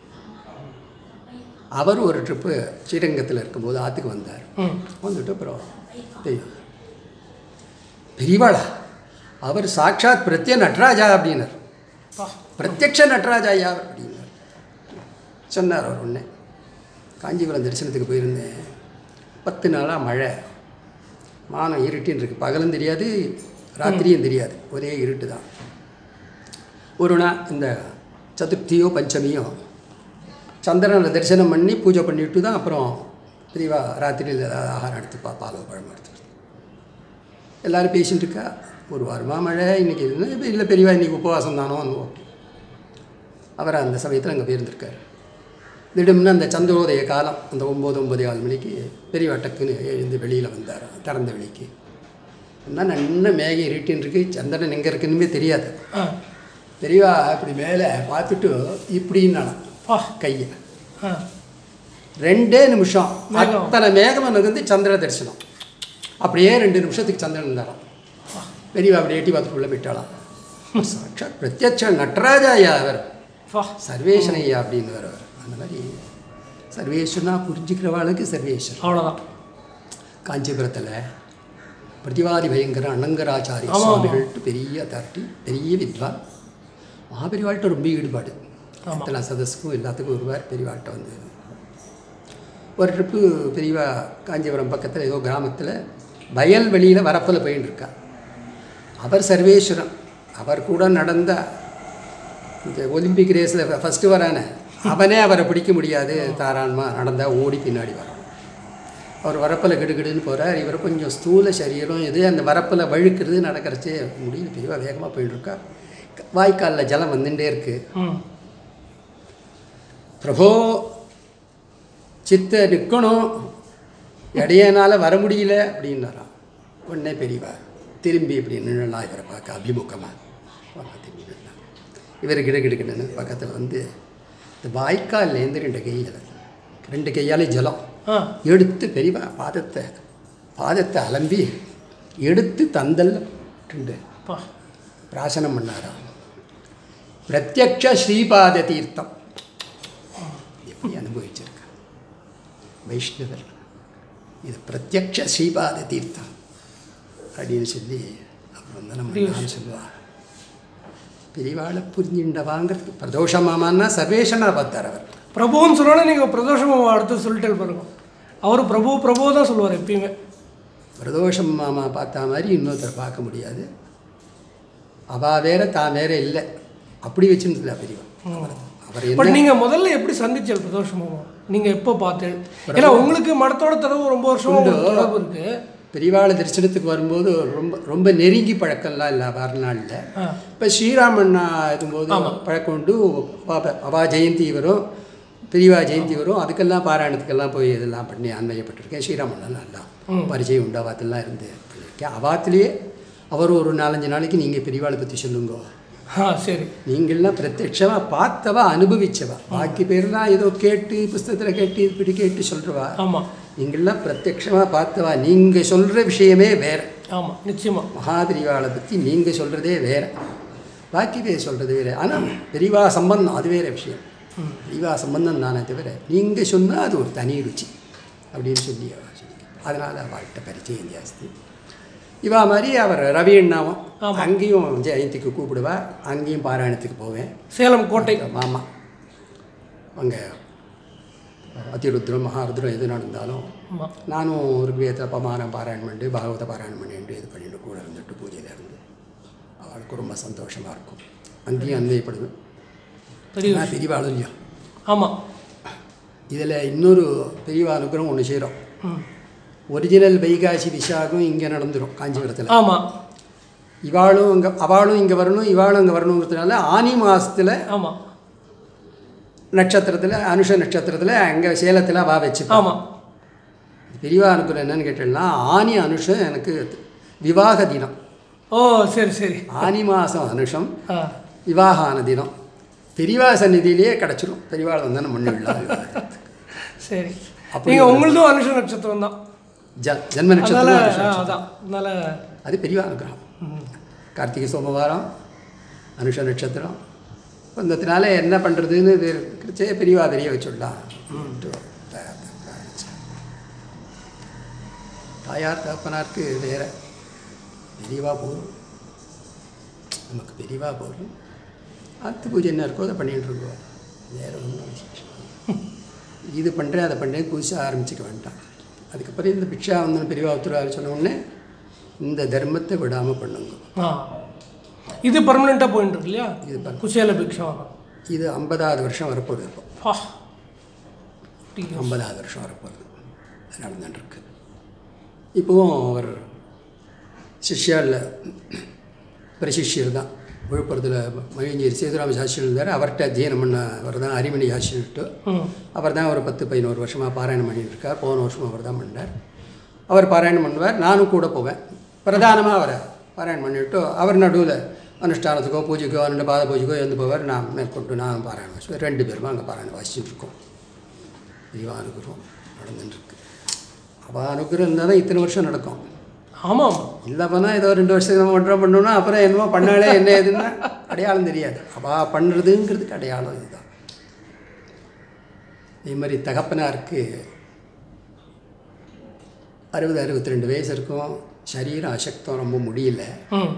அவர் ஒரு ட்ரிப்பு ஸ்ரீரங்கத்தில் இருக்கும்போது ஆற்றுக்கு வந்தார் ம் வந்துட்டு அப்புறம் தெய்வம் பெரியவாளா அவர் சாட்சாத் பிரத்ய நட்ராஜா அப்படின்னார் பா பிரத்யக்ஷ நடராஜாயா அப்படின்னார் சொன்னார் அவர் ஒன்று காஞ்சிபுரம் தரிசனத்துக்கு போயிருந்தேன் பத்து நாளாக மழை மானம் இருட்டின்னு இருக்கு பகலும் தெரியாது ராத்திரியும் தெரியாது ஒரே இருட்டு தான் ஒரு நாள் இந்த சதுர்த்தியோ பஞ்சமியோ சந்திரனை தரிசனம் பண்ணி பூஜை பண்ணிட்டு தான் அப்புறம் பெரியவா ராத்திரியில் ஏதாவது ஆகாரம் எடுத்துப்பா பாலோ பழம் எடுத்து எல்லாரும் பேசிட்டு இருக்கா ஒரு வாரமாக மழை இன்னைக்கு இல்லை இல்லை பெரியவா இன்னைக்கு உபவாசம் தானோ ஓகே அவர் அந்த சமயத்தில் அங்கே போயிருந்திருக்காரு திடம்னு அந்த சந்திரோதய காலம் அந்த ஒம்பது ஒம்பது ஆறு மணிக்கு பெரியவா டக்குன்னு எழுந்து வெளியில் வந்தார் திறந்த வெளிக்கு என்ன நன்ன மேகம் இருட்டின்னு இருக்கு சந்திரன் எங்கே இருக்குன்னு தெரியாது ஆ பெரியவா இப்படி மேலே பார்த்துட்டு இப்படின்னு பா கையை ஆ ரெண்டே நிமிஷம் மேகம். அத்தனை மேகம் எனக்கு வந்து சந்திர தரிசனம் அப்படியே ரெண்டு நிமிஷத்துக்கு சந்திரன் இருந்தாராம் பெரியவா அப்படி எட்டி பார்த்துட்டு உள்ள போயிட்டாளாம் சாட்சாத் பிரத்யட்ச நடராஜாயா அவர் பா சர்வேஸ்வரையா அப்படின்னு அவர் அந்த மாதிரி சர்வேஸ்வரனா புரிஞ்சுக்கிறவாளுக்கு சர்வேஸ்வரன் அவ்வளோதான் காஞ்சிபுரத்தில் பிரதிவாதி பயங்கர அனங்கராச்சாரிய ஆமா, ஆமா. சுவாமிகள்ட்டு பெரிய அத்தாரிட்டி பெரிய வித்வான் மகாபெரிவாள்கிட்ட ரொம்ப ஈடுபாடு ஆமா. எல்லா சதஸுக்கும் எல்லாத்துக்கும் வருவார் பெரியவாள்கிட்ட வந்து ஒரு ட்ரிப்பு பெரியவா காஞ்சிபுரம் பக்கத்தில் ஏதோ கிராமத்தில் வயல்வெளியில் வரப்பில் போயின்னு இருக்கா அவர் சர்வேஸ்வரன் அவர் கூட நடந்த இந்த ஒலிம்பிக் ரேஸில் ஃபஸ்ட்டு வரான அவனே அவரை பிடிக்க முடியாது தாராளமா நடந்தா ஓடி பின்னாடி வரணும் அவர் வரப்பில் கிடுகிடுன்னு போகிறார் இவர் கொஞ்சம் ஸ்தூல சரீரம் இது அந்த வரப்பில் வழுக்கிறது நடக்கிறச்சே முடியல பெரியவா வேகமாக போயிட்டு இருக்கா வாய்க்காலில் ஜலம் வந்துட்டே இருக்கு ம் பிரபோ சித்த நிற்கணும் இடையனால வர முடியல அப்படின்னாராம் உடனே பெரியவா திரும்பி இப்படி நின்றுலாம் இவரை பார்க்க அபிமுகமாக திரும்பி நின்னா இவர் கிட கிடுக்கிடுன்னு பக்கத்தில் வந்து இந்த வாய்க்கால்லேருந்து ரெண்டு கையில் ரெண்டு கையாலே ஜலம் ஆ எடுத்து பெரியவா பாதத்தை பாதத்தை அலம்பி எடுத்து தந்தல் ரெண்டு அப்பா பிராசனம் பண்ணாராம் பிரத்யக்ஷ ஸ்ரீபாத தீர்த்தம் எப்படி அனுபவிச்சிருக்க வைஷ்ணவர் இது பிரத்யக்ஷ ஸ்ரீபாத தீர்த்தம் அப்படின்னு சொல்லி அவர் வந்து நம்ம நான் சொல்லுவார் பெரியவாளை புரிஞ்சுண்டவாங்கிறதுக்கு பிரதோஷ மாமான்னா சர்வேஷனா பார்த்தார் அவர் பிரபுன்னு சொன்னோன்னே நீங்கள் பிரதோஷம் அடுத்து சொல்லிட்டு பாருங்க அவர் பிரபு பிரபு தான் சொல்லுவார் எப்பயுமே பிரதோஷம் மாமா பார்த்த மாதிரி இன்னொருத்தரை பார்க்க முடியாது அவா வேற தான் வேற இல்லை அப்படி வச்சுருந்துல பெரியவா அவர் அவர் பட் என்ன நீங்கள் முதல்ல எப்படி சந்திச்சல் பிரதோஷமாமா நீங்கள் எப்போ பார்த்தேன் ஏன்னா உங்களுக்கு மடத்தோட தொடர்பு ரொம்ப வருஷமா உங்களுக்கு தொடர்பு இருக்கு பெரியவாளை தரிசனத்துக்கு வரும்போது ரொம்ப ரொம்ப நெருங்கி பழக்கம்லாம் இல்லை வரநாளில் ஆ இப்போ ஸ்ரீராமண்ணா இருக்கும்போது பழக்கம் உண்டு அவ- அவா ஜெயந்தி வரும் பெரியவா ஜெயந்தி வரும் அதுக்கெல்லாம் பாராயணத்துக்கெல்லாம் போய் இதெல்லாம் பண்ணி அன்மையப்பட்டிருக்கேன் ஸ்ரீராமண்ணா நல்லா பரிச்சயம் உண்டு அவாத்தெல்லாம் இருந்து பண்ணியிருக்கேன் அவாத்திலேயே அவர் ஒரு நாலஞ்சு நாளைக்கு நீங்கள் பெரியவாளை பற்றி சொல்லுங்க ஆ சரி நீங்கள்லாம் பிரத்யட்சமாக பார்த்தவா அனுபவிச்சவா பாக்கி பேர்லாம் ஏதோ கேட்டு புஸ்தகத்தில் கேட்டு இப்படி கேட்டு சொல்கிறவா ஆமாம் நீங்கள்லாம் பிரத்யட்சமாக பார்த்தவா நீங்கள் சொல்கிற விஷயமே வேறு ஆமாம் நிச்சயமா மகாபெரிவாளை பற்றி நீங்கள் சொல்கிறதே வேறு பாக்கி பேர் சொல்கிறது வேறு ஆனால் பெரிவா சம்பந்தம் அது வேறு விஷயம் பெரிவா சம்பந்தம் தானே தவிர நீங்கள் சொன்னால் அது ஒரு தனி ருச்சி அப்படின்னு சொல்லி அவ சொல்லி அதனால் அவள்கிட்ட பரிச்சயம் ஜாஸ்தி இவா மாதிரி அவர் ரவி அண்ணாவும் அங்கேயும் ஜெயந்திக்கு கூப்பிடுவா அங்கேயும் பாராயணத்துக்கு போவேன் சேலம் கோட்டை மாமா அங்கே அதிருத்ரம் மகாருத்ரம் எது நடந்தாலும் ஆமாம் நானும் ருக்வேதத்தில் பமானம் பாராயணம் பண்ணிட்டு பாகவத பாராயணம் பண்ணிட்டு இது பண்ணிட்டு கூட இருந்துட்டு பூஜையில் இருந்து அவளுக்கு ரொம்ப சந்தோஷமாக இருக்கும் அங்கேயும் அன்வயப்படுவேன் பெரிய நான் பெரியவாளும் இல்லையா ஆமாம் இதில் இன்னொரு பெரியவா அனுகிரகம் ஒன்று செய்கிறோம் ம் ஒரிஜினல் வைகாசி விசாகம் இங்கே நடந்துடும் காஞ்சிபுரத்தில் ஆமாம் இவாளும் இங்கே அவளும் இங்கே வரணும் இவாளும் இங்கே வரணுங்கிறதுனால ஆனி மாதத்தில் ஆமாம் நட்சத்திரத்தில் அனுஷ நட்சத்திரத்தில் அங்கே சேலத்தில் வா வச்சு ஆமாம் பெரியவா அனுகிரகம் என்னன்னு கேட்டேன்னா ஆனி அனுஷம் எனக்கு விவாக தினம் ஓ சரி சரி ஆனி மாதம் அனுஷம் ஆ விவாகான தினம் பெரியவா சந்நிதியிலேயே கிடச்சிரும் பெரியவாள் வந்தால் நம்ம விடலாம் சரி அப்படி நீங்கள் உங்களுதும் அனுஷ நட்சத்திரம் தான் ஜ ஜன்ம அதனால நட்சத்திரம் ஆ, அனுஷம். அதான் அதனால அது பெரியவா அனுகிரகம் கார்த்திகை சோமவாரம் அனுஷ நட்சத்திரம் வந்ததுனால என்ன பண்ணுறதுன்னு இருக்கிறச்சே பெரியவா பெரிய வச்சுடலாம் தாயார் தகப்பனாருக்கு வேற பெரியவா போகும் நமக்கு பெரியவா போகும் அத்து பூஜை என்ன இருக்கோ அதை பண்ணிகிட்டு இருக்கோம் வேற ஒன்றும் விசேஷம் இது பண்ணுறேன் அதை பண்ணுறேன் புதுசாக ஆரம்பிச்சுக்க வேண்டாம் அதுக்கப்புறம் இந்த பிக்ஷா வந்து பெரியவா உத்தரவாக சொன்ன உடனே இந்த தர்மத்தை விடாமல் பண்ணுங்க ஆ இது பர்மனெண்ட்டாக போயிட்டு இருக்கு இல்லையா இது பர்- குசேல பிக்ஷம் இது ஐம்பதாவது வருஷம் வரப்போகுது இப்போ பா டீ- ஐம்பதாவது வருஷம் வரப்போகுது அது நடந்துட்டுருக்கு இப்போவும் அவர் சிஷ்யாவில் பிரசிஷ்யர் தான் விழுப்புரத்தில் மகிழ்ச்சியர் சேதுராம சாஸ்திரி இருந்தார் அவர்கிட்ட அத்தியனம் பண்ண அவர் தான் அரிமணி சாஸ்திரிட்டு ம் அவர் தான் ஒரு பத்து பதினோரு வருஷமாக பாராயணம் பண்ணிட்டு இருக்கார் போன வருஷம் அவர் தான் பண்ணார் அவர் பாராயணம் பண்ணுவார் நானும் கூட போவேன் பிரதானமாக அவரை பாராயணம் பண்ணிவிட்டு அவர் நடுவில் அனுஷ்டானத்துக்கோ பூஜைக்கோ ரெண்டு பாத பூஜைக்கோ எழுந்து போவார் நான் மேற்கொண்டு நான் பாராயணம் வாசிப்பேன் ரெண்டு பேருமே அங்கே பாராயணம் வாசிச்சுட்டு இருக்கோம் தெய்வ அனுகிரகம் நடந்துட்டுருக்கு அவள் அனுகிரகம் இருந்தால் தான் இத்தனை வருஷம் நடக்கும் ஆமாம் இல்லைப்பனா ஏதோ ரெண்டு வருஷத்துக்கு நம்ம மட்டும் பண்ணோம்னா அப்புறம் என்னமோ பண்ணாலே என்ன ஏதுன்னா அடையாளம் தெரியாது அவள் பண்ணுறதுங்கிறதுக்கு அடையாளம் இதுதான் இதே மாதிரி தகப்பனாருக்கு அறுபது அறுபத்தி ரெண்டு வயசு இருக்கும் சரீரம் அசக்தம் ரொம்ப முடியல ம்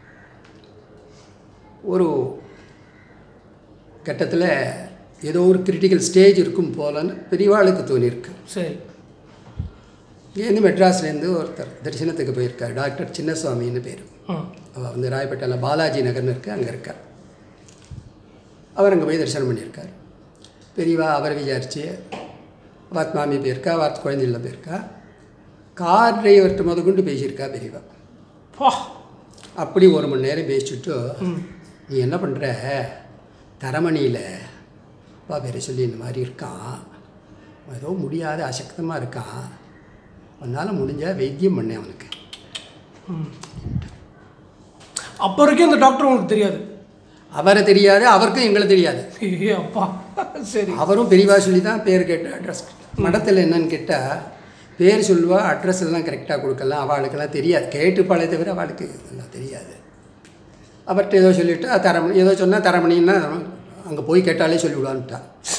ஒரு கட்டத்தில் ஏதோ ஒரு கிரிட்டிக்கல் ஸ்டேஜ் இருக்கும் போலன்னு பெரியவாளுக்கு தோணியிருக்கு சரி இங்கேருந்து மெட்ராஸ்லேருந்து ஒருத்தர் தரிசனத்துக்கு போயிருக்கார் டாக்டர் சின்னசுவாமின்னு பேர் ம் அவள் வந்து ராயப்பேட்டையில் பாலாஜி நகர்னு இருக்கு அங்கே இருக்கார் அவர் அங்கே போய் தரிசனம் பண்ணியிருக்கார் பெரியவா அவரை விசாரிச்சு வாத் மாமி போயிருக்கா வாத் குழந்தைகள போயிருக்கா கார் டிரைவர்கிட்ட முத கொண்டு பேசியிருக்கா பெரியவா பா அப்படி ஒரு மணி நேரம் பேசிட்டு ம் நீ என்ன பண்ணுற தரமணியில் அப்பா பேரை சொல்லி இந்த மாதிரி இருக்கான் அவன் ஏதோ முடியாத அசக்தமாக இருக்கான் உன்னால் முடிஞ்சால் வைத்தியம் பண்ணேன் அவனுக்கு அப்போ வரைக்கும் இந்த டாக்டர் உங்களுக்கு தெரியாது அவரை தெரியாது அவருக்கும் எங்களை தெரியாது ஏ அப்பா சரி அவரும் பெரியவா சொல்லி தான் பேர் கேட்டு அட்ரஸ் மடத்தில் என்னன்னு கேட்டால் பேர் சொல்லுவா அட்ரஸ் எல்லாம் கரெக்டாக கொடுக்கலாம் அவளுக்கெல்லாம் தெரியாது கேட்டு பழைய தவிர அவளுக்கு எல்லாம் தெரியாது அவர்கிட்ட ஏதோ சொல்லிவிட்டு தரமணி ஏதோ சொன்னால் தரமணின்னா அங்கே போய் கேட்டாலே சொல்லிவிடுவான்ட்டா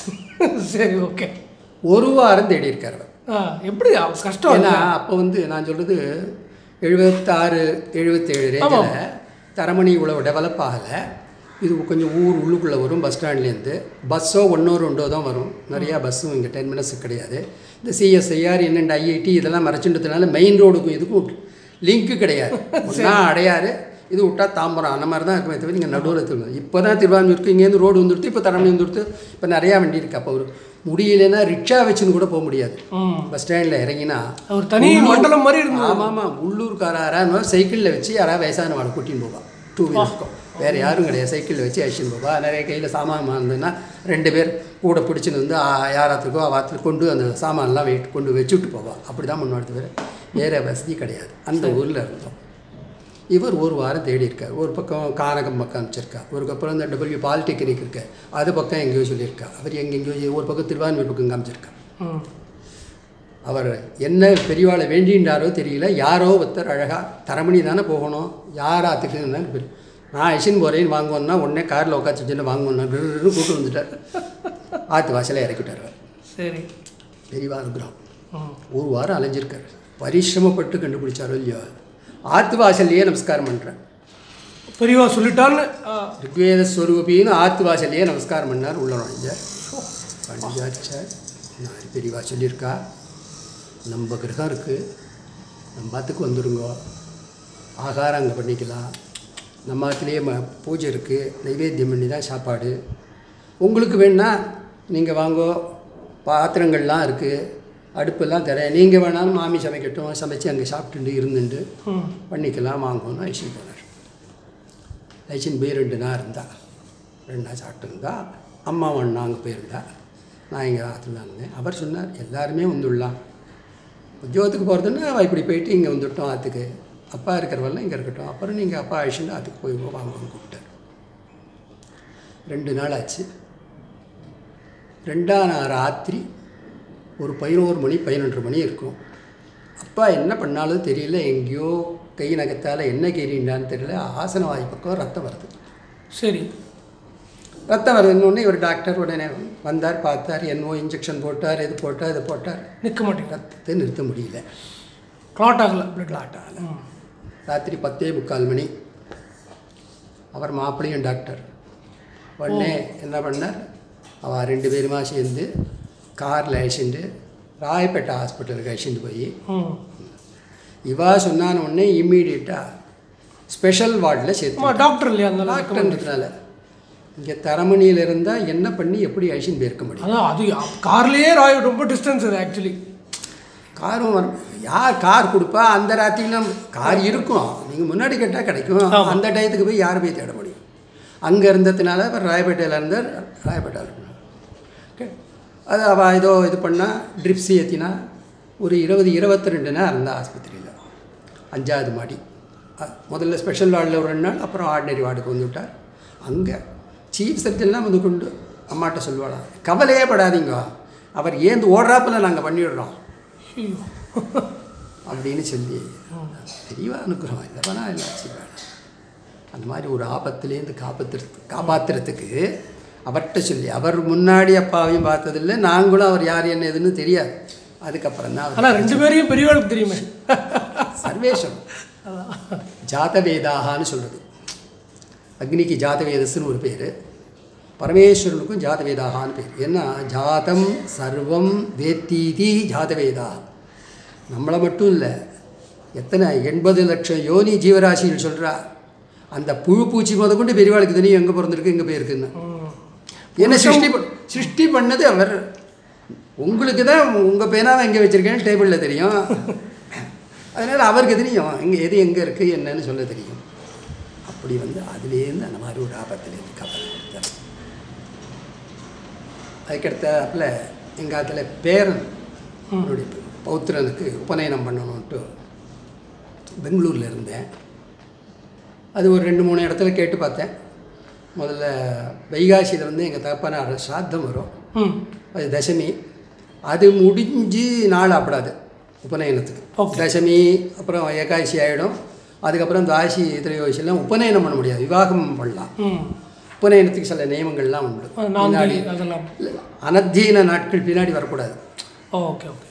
சரி ஓகே ஒரு வாரம் தேடி இருக்கார் அவர் ஆ எப்படி அவ- கஷ்டம் ஏன்னா அப்போ வந்து நான் சொல்கிறது எழுபத்தாறு எழுபத்தேழு ரேஞ்சில் தரமணி இவ்வளோ டெவலப் ஆகலை இது கொஞ்சம் ஊர் உள்ளுக்குள்ளே வரும் பஸ் ஸ்டாண்ட்லேருந்து பஸ்ஸோ ஒன்றோ ரெண்டோ தான் வரும் நிறையா பஸ்ஸும் இங்கே டென் மினிட்ஸ் கிடையாது இந்த சிஎஸ்ஐஆர் என்னென்ன ஐஐடி இதெல்லாம் மறைச்சுன்றதுனால மெயின் ரோடுக்கும் இதுக்கும் லிங்க்கு கிடையாது ஒன்றா அடையாறு இது விட்டா தாம்பரம் அந்த மாதிரி தான் இருக்குமே தவிர நீங்கள் நடுவில் திரும்ப இப்போ தான் திருவான்மூருக்கு இங்கேருந்து ரோடு வந்துடுத்து இப்போ தரமணி வந்துடுத்து இப்போ நிறையா வண்டி இருக்குது அப்போ ஒரு முடியலைன்னா ரிக்ஷா வச்சுன்னு கூட போக முடியாது ம் பஸ் ஸ்டாண்டில் இறங்கினா ஒரு தனி மண்டலம் மாதிரி இருந்தது ஆமாம் ஆமாம் உள்ளூர்காரா சைக்கிளில் வச்சு யாராவது வயசானவாளை கூட்டின்னு போவா டூ வீலருக்கும் வேறு யாரும் கிடையாது சைக்கிளில் வச்சு அழிச்சின்னு போவா நிறைய கையில் சாமான் இருந்ததுன்னா ரெண்டு பேர் கூட பிடிச்சின்னு வந்து ஆ, யாராத்துக்கோ அவாத்துக்கு கொண்டு அந்த சாமான்லாம் வெயிட் கொண்டு வச்சுட்டு போவா அப்படி தான் முன்னாடி தவிர வேறு வசதி கிடையாது அந்த ஊரில் இருந்தோம் இவர் ஒரு வாரம் தேடி இருக்கார் ஒரு பக்கம் கானகம் பக்கம் அமைச்சிருக்கா ஒரு அப்புறம் இந்த டபிள்யூ பாலிடெக்னிக் இருக்கு அது பக்கம் எங்கேயோ சொல்லியிருக்கா அவர் எங்கே எங்கேயோ ஒரு பக்கம் திருவான்மூர் பக்கம் காமிச்சிருக்கா ம் அவர் என்ன பெரியவாளை வேண்டின்றாரோ தெரியல யாரோ ஒருத்தர் அழகாக தரமணி தானே போகணும் யார் ஆத்துக்குன்னு பெரிய நான் ஐஷன் போகிறேன்னு வாங்குவோன்னா உடனே காரில் உட்காந்துச்சுன்னு வாங்குவோன்னா கூட்டு வந்துட்டார் ஆற்று வாசலை இறக்கிட்டார் அவர் சரி பெரியவா அனுகிரகம் ம் ஒரு வாரம் அலைஞ்சிருக்கார் பரிசிரமப்பட்டு கண்டுபிடிச்சாரோ இல்லையோ ஆற்று வாசல்லையே நமஸ்காரம் பண்ணுறேன் பெரியவா சொல்லிட்டான்னு ஆ, ரிக்வேத ஸ்வரூபின்னு ஆற்று வாசல்லையே நமஸ்காரம் பண்ணார் உள்ள நுழைஞ்சார் பண்ணியாச்சார் நான் பெரியவா சொல்லியிருக்கா நம்ம கிரகம் இருக்குது நம்ம பாத்துக்கு வந்துருங்கோ ஆகாரம் அங்கே பண்ணிக்கலாம் நம்ம ஆத்துலேயே ம பூஜை இருக்குது நைவேத்தியம் பண்ணி தான் சாப்பாடு உங்களுக்கு வேணா நீங்கள் வாங்கோ பாத்திரங்கள்லாம் இருக்குது அடுப்பெல்லாம் தரேன் நீங்கள் வேணாலும் மாமி சமைக்கட்டும் சமைச்சு அங்கே சாப்பிட்டுட்டு இருந்துட்டு ம் பண்ணிக்கலாம் வாங்கணும்னு ஐஷன் போனார் ஐஷன் போய் ரெண்டு நாள் இருந்தா ரெண்டு நாள் சாப்பிட்டு இருந்தா அம்மா ஒன்று அங்கே போயிருந்தா நான் இங்கே ஆற்றுல இருந்தேன் அவர் சொன்னார் எல்லாருமே வந்துடலாம் உத்தியோகத்துக்கு போகிறதுன்னா அவள் இப்படி போயிட்டு இங்கே வந்துட்டோம் ஆற்றுக்கு அப்பா இருக்கிறவெல்லாம் இங்கே இருக்கட்டும் அப்புறம் நீங்கள் அப்பா அழிச்சுட்டு ஆற்றுக்கு போய் வாங்கன்னு கூப்பிட்டார் ரெண்டு நாள் ஆச்சு ரெண்டாம் நாள் ராத்திரி ஒரு பதினோரு மணி பதினொன்று மணி இருக்கும் அப்பா என்ன பண்ணாலும் தெரியல எங்கேயோ கை நகத்தால் என்ன கீறிண்டான்னு தெரியல ஆசன வாய் பக்கம் ரத்தம் வருது சரி ரத்தம் வருதுன்னு இவர் டாக்டர் உடனே வந்தார் பார்த்தார் என்னவோ இன்ஜெக்ஷன் போட்டார் இது போட்டார் இது போட்டார் நிற்க மாட்டேங்க ரத்தத்தை நிறுத்த முடியல கிளாட் ஆகல பிளட் கிளாட் ஆகல ராத்திரி பத்தே முக்கால் மணி அவர் மாப்பிள்ளையும் டாக்டர் உடனே என்ன பண்ணார் அவள் ரெண்டு பேருமா சேர்ந்து காரில் அழிச்சுட்டு ராயப்பேட்டை ஹாஸ்பிட்டலுக்கு அழிச்சுட்டு போய் ம் இவா சொன்னான உடனே இம்மீடியட்டாக ஸ்பெஷல் வார்டில் சேர்த்து அம்மா டாக்டர் இல்லையா அந்த டாக்டர்ன்றதுனால இங்கே தரமணியில் இருந்தால் என்ன பண்ணி எப்படி அழிச்சுன்னு போயிருக்க முடியும் அதான் அது கார்லேயே ராய் ரொம்ப டிஸ்டன்ஸ் அது ஆக்சுவலி காரும் வரும் யார் கார் கொடுப்பா அந்த ராத்திரிலாம் கார் இருக்கும் நீங்கள் முன்னாடி கேட்டால் கிடைக்கும் ஆமா. அந்த டயத்துக்கு போய் யார் போய் தேட முடியும் அங்கே இருந்ததுனால இப்போ ராயப்பேட்டையில் இருந்தார் ராயப்பேட்டையில் இருந்தார் ஓகே அது அவள் ஏதோ இது பண்ணால் ட்ரிப்ஸ் ஏற்றினா ஒரு இருபது இருபத்தி ரெண்டு நாள் இருந்தா ஆஸ்பத்திரியில் அஞ்சாவது மாடி அ- முதல்ல ஸ்பெஷல் வார்டில் ஒரு ரெண்டு நாள் அப்புறம் ஆர்டினரி வார்டுக்கு வந்து விட்டார் அங்கே சீஃப் சர்ஜன்லாம் வந்து கொண்டு அம்மாட்ட சொல்லுவாளாம் கவலையே படாதீங்க அவர் ஏந்து ஓடுறாப்புல நாங்கள் பண்ணிவிடுறோம் ஐயோ அப்படின்னு சொல்லி தெரியவா அனுக்கிறோம் இல்லை வேணா என்னாச்சு வேணாம் அந்த மாதிரி ஒரு ஆபத்துலேருந்து காப்பாற்றுறது காப்பாற்றுறதுக்கு அவர்கிட்ட சொல்லி அவர் முன்னாடி அப்பாவையும் பார்த்ததில்லை நாங்களும் அவர் யார் என்ன எதுன்னு தெரியாது அதுக்கப்புறம் தான் அவர் ஆனால் ரெண்டு பேரையும் பெரியவளுக்கு தெரியுமே சர்வேஷம் ஜாதவேதாகான்னு சொல்கிறது அக்னிக்கு ஜாதவேதஸ்னு ஒரு பேர் பரமேஸ்வரனுக்கும் ஜாதவேதாகான்னு பேர் ஏன்னா ஜாதம் சர்வம் வேத்தீதி ஜாதவேதா நம்மளை மட்டும் இல்லை எத்தனை எண்பது லட்சம் யோனி ஜீவராசிகள் சொல்கிறா அந்த புழு பூச்சி முத கொண்டு பெரியவாளுக்கு தெரியும் எங்கே பிறந்திருக்கு எங்கே போயிருக்குன்னு ம். என்ன சிருஷ்டி பண்- சிருஷ்டி பண்ணது அவர் உங்களுக்கு தான் உங்கள் பேனாவை எங்கே வச்சுருக்கேன்னு டேபிளில் தெரியும் அதனால் அவருக்கு தெரியும் இங்கே எது எங்கே இருக்குது என்னன்னு சொல்ல தெரியும் அப்படி வந்து அதுலேருந்து அந்த மாதிரி ஒரு ஆபத்துலேருந்து காப்பாற்ற அதுக்கடுத்தாப்புல எங்கள் ஆத்துல பேரன் என்னுடைய பௌத்திரனுக்கு உபநயனம் பண்ணணுன்ட்டு பெங்களூரில் இருந்தேன் அது ஒரு ரெண்டு மூணு இடத்துல கேட்டு பார்த்தேன் முதல்ல வைகாசியில் வந்து எங்கள் தகப்பனார் சாத்தம் வரும் ம் அது தசமி அது முடிஞ்சு நாள் ஆப்படாது உபநயனத்துக்கு Okay. தசமி அப்புறம் ஏகாதசி ஆகிடும் அதுக்கப்புறம் தாசி திரையோசிலாம் உபநயனம் பண்ண முடியாது விவாகம் பண்ணலாம் ம் உபநயனத்துக்கு சில நியமங்கள்லாம் உண்டு நாந்தி பின்னாடி அதெல்லாம் இல்ல, அனத்தியன நாட்கள் பின்னாடி வரக்கூடாது ஓகே ஓகே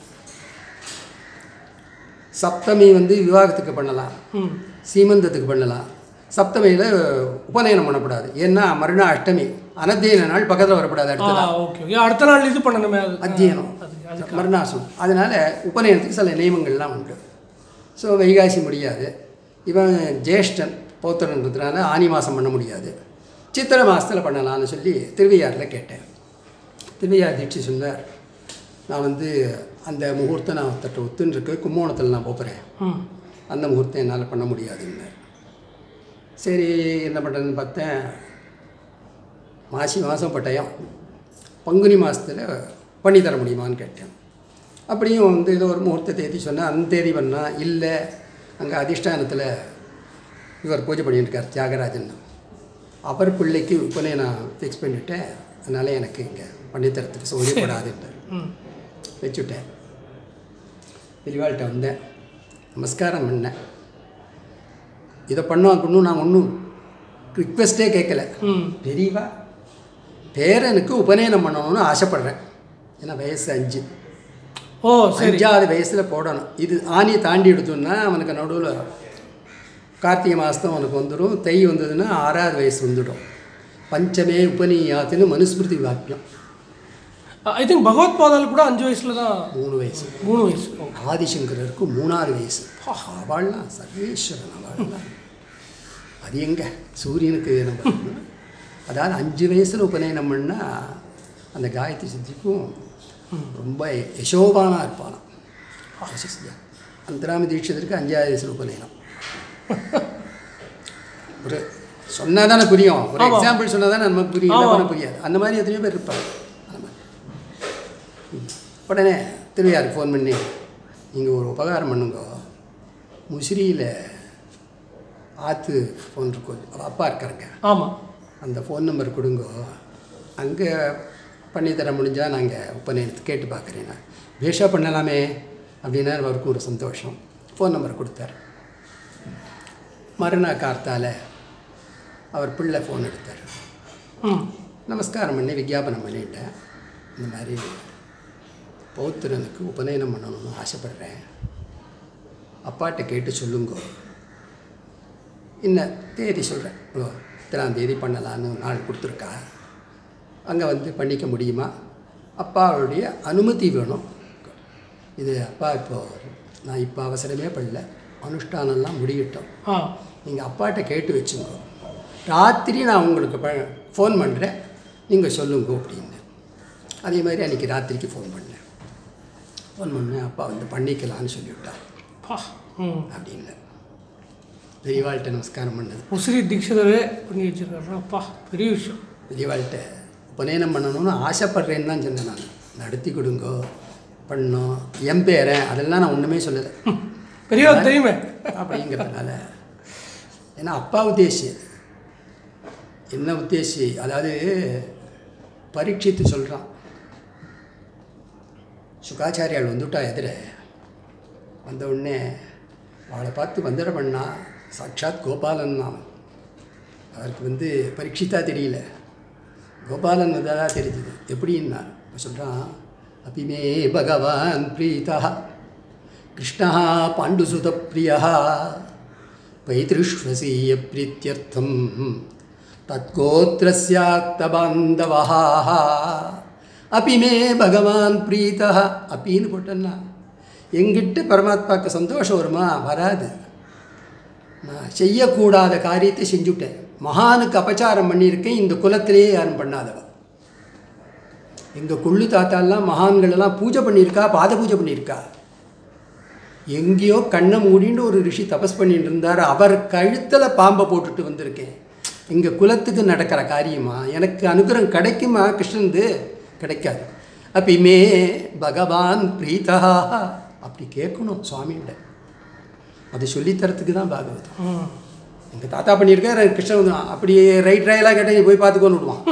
சப்தமி வந்து விவாகத்துக்கு பண்ணலாம் ம் சீமந்தத்துக்கு பண்ணலாம் சப்தமியில் உபநயனம் பண்ணக்கூடாது ஏன்னா மறுநாள் அஷ்டமி அனத்தியன நாள் பக்கத்தில் வரக்கூடாது ஆ அடுத்தது ஓகே ஓகே அடுத்த நாள் இது பண்ணணுமே அது அத்தியனம் அது அது மறுநாசம் அதனால் உபநயனத்துக்கு சில நியமங்கள்லாம் உண்டு ஸோ வைகாசி முடியாது இவன் ஜேஷ்டன் பௌத்திரன்றதுனால ஆனி மாதம் பண்ண முடியாது சித்திரை மாதத்தில் பண்ணலாம்னு சொல்லி திருவையாறில் கேட்டேன் திருவையார் தீட்சி சொன்னார் நான் வந்து அந்த முகூர்த்தம் நான் ஒருத்தட்ட ஒத்துன்னு இருக்கு கும்போணத்தில் நான் போகிறேன் ம் அந்த முகூர்த்தம் என்னால் பண்ண முடியாதுன்னு சரி என்ன பண்ணுறதுன்னு பார்த்தேன் மாசி மாதம் பட்டயம் பங்குனி மாதத்தில் பண்ணி தர முடியுமான்னு கேட்டேன் அப்படியும் வந்து ஏதோ ஒரு முகூர்த்த தேதி சொன்னேன் அந்த தேதி பண்ணால் இல்லை அங்கே அதிஷ்டானத்தில் இவர் பூஜை பண்ணிட்டு இருக்கார் தியாகராஜன் அவர் பிள்ளைக்கு உப்பனே நான் ஃபிக்ஸ் பண்ணிவிட்டேன் அதனால் எனக்கு இங்கே பண்ணித்தரத்துக்கு சௌகரியப்படாதுன்ட்டு ம் வச்சுட்டேன் பெரியவாள்கிட்ட வந்தேன் நமஸ்காரம் பண்ணேன் இதை பண்ணோம் பண்ணணும் நான் ஒன்றும் ரிக்வெஸ்ட்டே கேட்கல ம் பெரியவா பேரனுக்கு உபநயனம் பண்ணணும்னு ஆசைப்பட்றேன் ஏன்னா வயசு அஞ்சு ஓ சரி அஞ்சாவது வயசில் போடணும் இது ஆணி தாண்டி எடுத்தோம்னா அவனுக்கு நடுவில் கார்த்திகை மாதம் அவனுக்கு வந்துடும் தை வந்ததுன்னா ஆறாவது வயசு வந்துடும் பஞ்சமே உபநீயாத்துன்னு மனுஸ்மிருதி வாக்கியம் ஐ திங்க் பகவத் பாதால் கூட அஞ்சு வயசுல தான் மூணு வயசு மூணு வயசு ஓ ஆதிசங்கரருக்கு மூணாறு வயசு அவள்லாம் சர்வேஸ்வரன் அவள்லாம் அது எங்க சூரியனுக்கு நம்ம அதாவது அஞ்சு வயசில் உபநயனம் பண்ணால் அந்த காயத்ரி சித்திக்கும் ரொம்ப யசோபானா இருப்பானாம் ஆசிஸ்யா அந்தராம தீட்சிதருக்கு அஞ்சாவது வயசில் உபநயனம் ஒரு சொன்னால் தானே புரியும் ஒரு ஆமா. எக்ஸாம்பிள் சொன்னால் தானே நமக்கு புரியும் ஆமா. இல்லைன்னா புரியாது அந்த மாதிரி எத்தனையோ பேர் இருப்பாங்க அந்த மாதிரி ம். உடனே திருவையாருக்கு ஃபோன் பண்ணி நீங்கள் ஒரு உபகாரம் பண்ணுங்க முசிறியில் ஆற்று ஃபோன் இருக்கும் அவ அப்பா இருக்காருங்க ஆமாம் அந்த ஃபோன் நம்பர் கொடுங்க அங்கே பண்ணித்தர முடிஞ்சால் நாங்கள் உபநயனத்துக்கு கேட்டு பார்க்குறேன் நான் பேஷா பண்ணலாமே அப்படின்னா அவருக்கும் ஒரு சந்தோஷம் ஃபோன் நம்பர் கொடுத்தார் மறுநாள் கார்த்தால அவர் பிள்ளை ஃபோன் எடுத்தார் ம் நமஸ்காரம் பண்ணி விஜாபனம் பண்ணிட்டேன் இந்த மாதிரி பௌத்திரனுக்கு உபநயனம் பண்ணணும்னு ஆசைப்பட்றேன் அப்பாட்ட கேட்டு சொல்லுங்க இன்ன தேதி சொல்கிறேன் ஓ இத்தனாம் தேதி பண்ணலான்னு நாள் கொடுத்துருக்கா அங்கே வந்து பண்ணிக்க முடியுமா அப்பாவுடைய அனுமதி வேணும் இது அப்பா இப்போ நான் இப்போ அவசரமே பண்ணல அனுஷ்டானம்லாம் முடியட்டும் ஆ நீங்கள் அப்பாட்ட கேட்டு வச்சுங்க ராத்திரி நான் உங்களுக்கு ப ஃபோன் பண்ணுறேன் நீங்கள் சொல்லுங்க அப்படின்னு அதே மாதிரி அன்றைக்கி ராத்திரிக்கு ஃபோன் பண்ணேன் ஃபோன் பண்ணேன் அப்பா வந்து பண்ணிக்கலான்னு சொல்லிவிட்டார் பா ம் அப்படின்னு பெரியவாள்கிட்ட நமஸ்காரம் பண்ணது உசிரி தீட்சிதரே பண்ணி வச்சிருக்காரு அப்பா பெரிய விஷயம் பெரியவாள்கிட்ட உபநயனம் பண்ணணும்னு ஆசைப்பட்றேன்னு தான் சொன்னேன் நான் நடத்தி கொடுங்கோ பண்ணோம் என் பேரன் அதெல்லாம் நான் ஒன்றுமே சொல்லலை பெரிய தெரியுமே அப்படிங்கிறதுனால ஏன்னா அப்பா உத்தேசி என்ன உத்தேசி அதாவது பரீட்சித்து சொல்கிறான் சுகாச்சாரியால் வந்துட்டா எதிர வந்த உடனே அவளை பார்த்து வந்திட பண்ணா சாட்சாத் கோபாலன் தான் அவருக்கு வந்து பரீட்சித்தா தெரியல கோபாலன் வந்ததா தெரிஞ்சுது எப்படின்னா இப்போ சொல்கிறான் அபிமே பகவான் பிரீதா கிருஷ்ணா பாண்டுசுதப்பிரியா பைதிருஷ்வசீய பிரீத்தியர்த்தம் தத்கோத்திரஸ்யாக்தபாந்தவா அபிமே பகவான் பிரீதா அப்பின்னு போட்டேன்னா எங்கிட்ட பரமாத்மாவுக்கு சந்தோஷம் வருமா வராது நான் செய்யக்கூடாத காரியத்தை செஞ்சுட்டேன் மகானுக்கு அபச்சாரம் பண்ணியிருக்கேன் இந்த குலத்திலேயே யாரும் பண்ணாதவ எங்கள் கொள்ளு தாத்தாலாம் மகான்கள் எல்லாம் பூஜை பண்ணியிருக்கா பாத பூஜை பண்ணியிருக்கா எங்கேயோ கண்ணை மூடின்னு ஒரு ரிஷி தபஸ் பண்ணிட்டு இருந்தார் அவர் கழுத்தில் பாம்பை போட்டுட்டு வந்திருக்கேன் எங்கள் குலத்துக்கு நடக்கிற காரியமா எனக்கு அனுகிரகம் கிடைக்குமா கிருஷ்ணந்து கிடைக்காது அப்பிமே பகவான் பிரீதா அப்படி கேட்கணும் சுவாமிகிட்ட அதை சொல்லித்தரத்துக்கு தான் பாகவதம் ம் எங்கள் தாத்தா பண்ணியிருக்காரு கிருஷ்ணன் வந்து அப்படி ரைட் ராயலாக கேட்டால் நீ போய் பார்த்துக்கோன்னு விடுவான்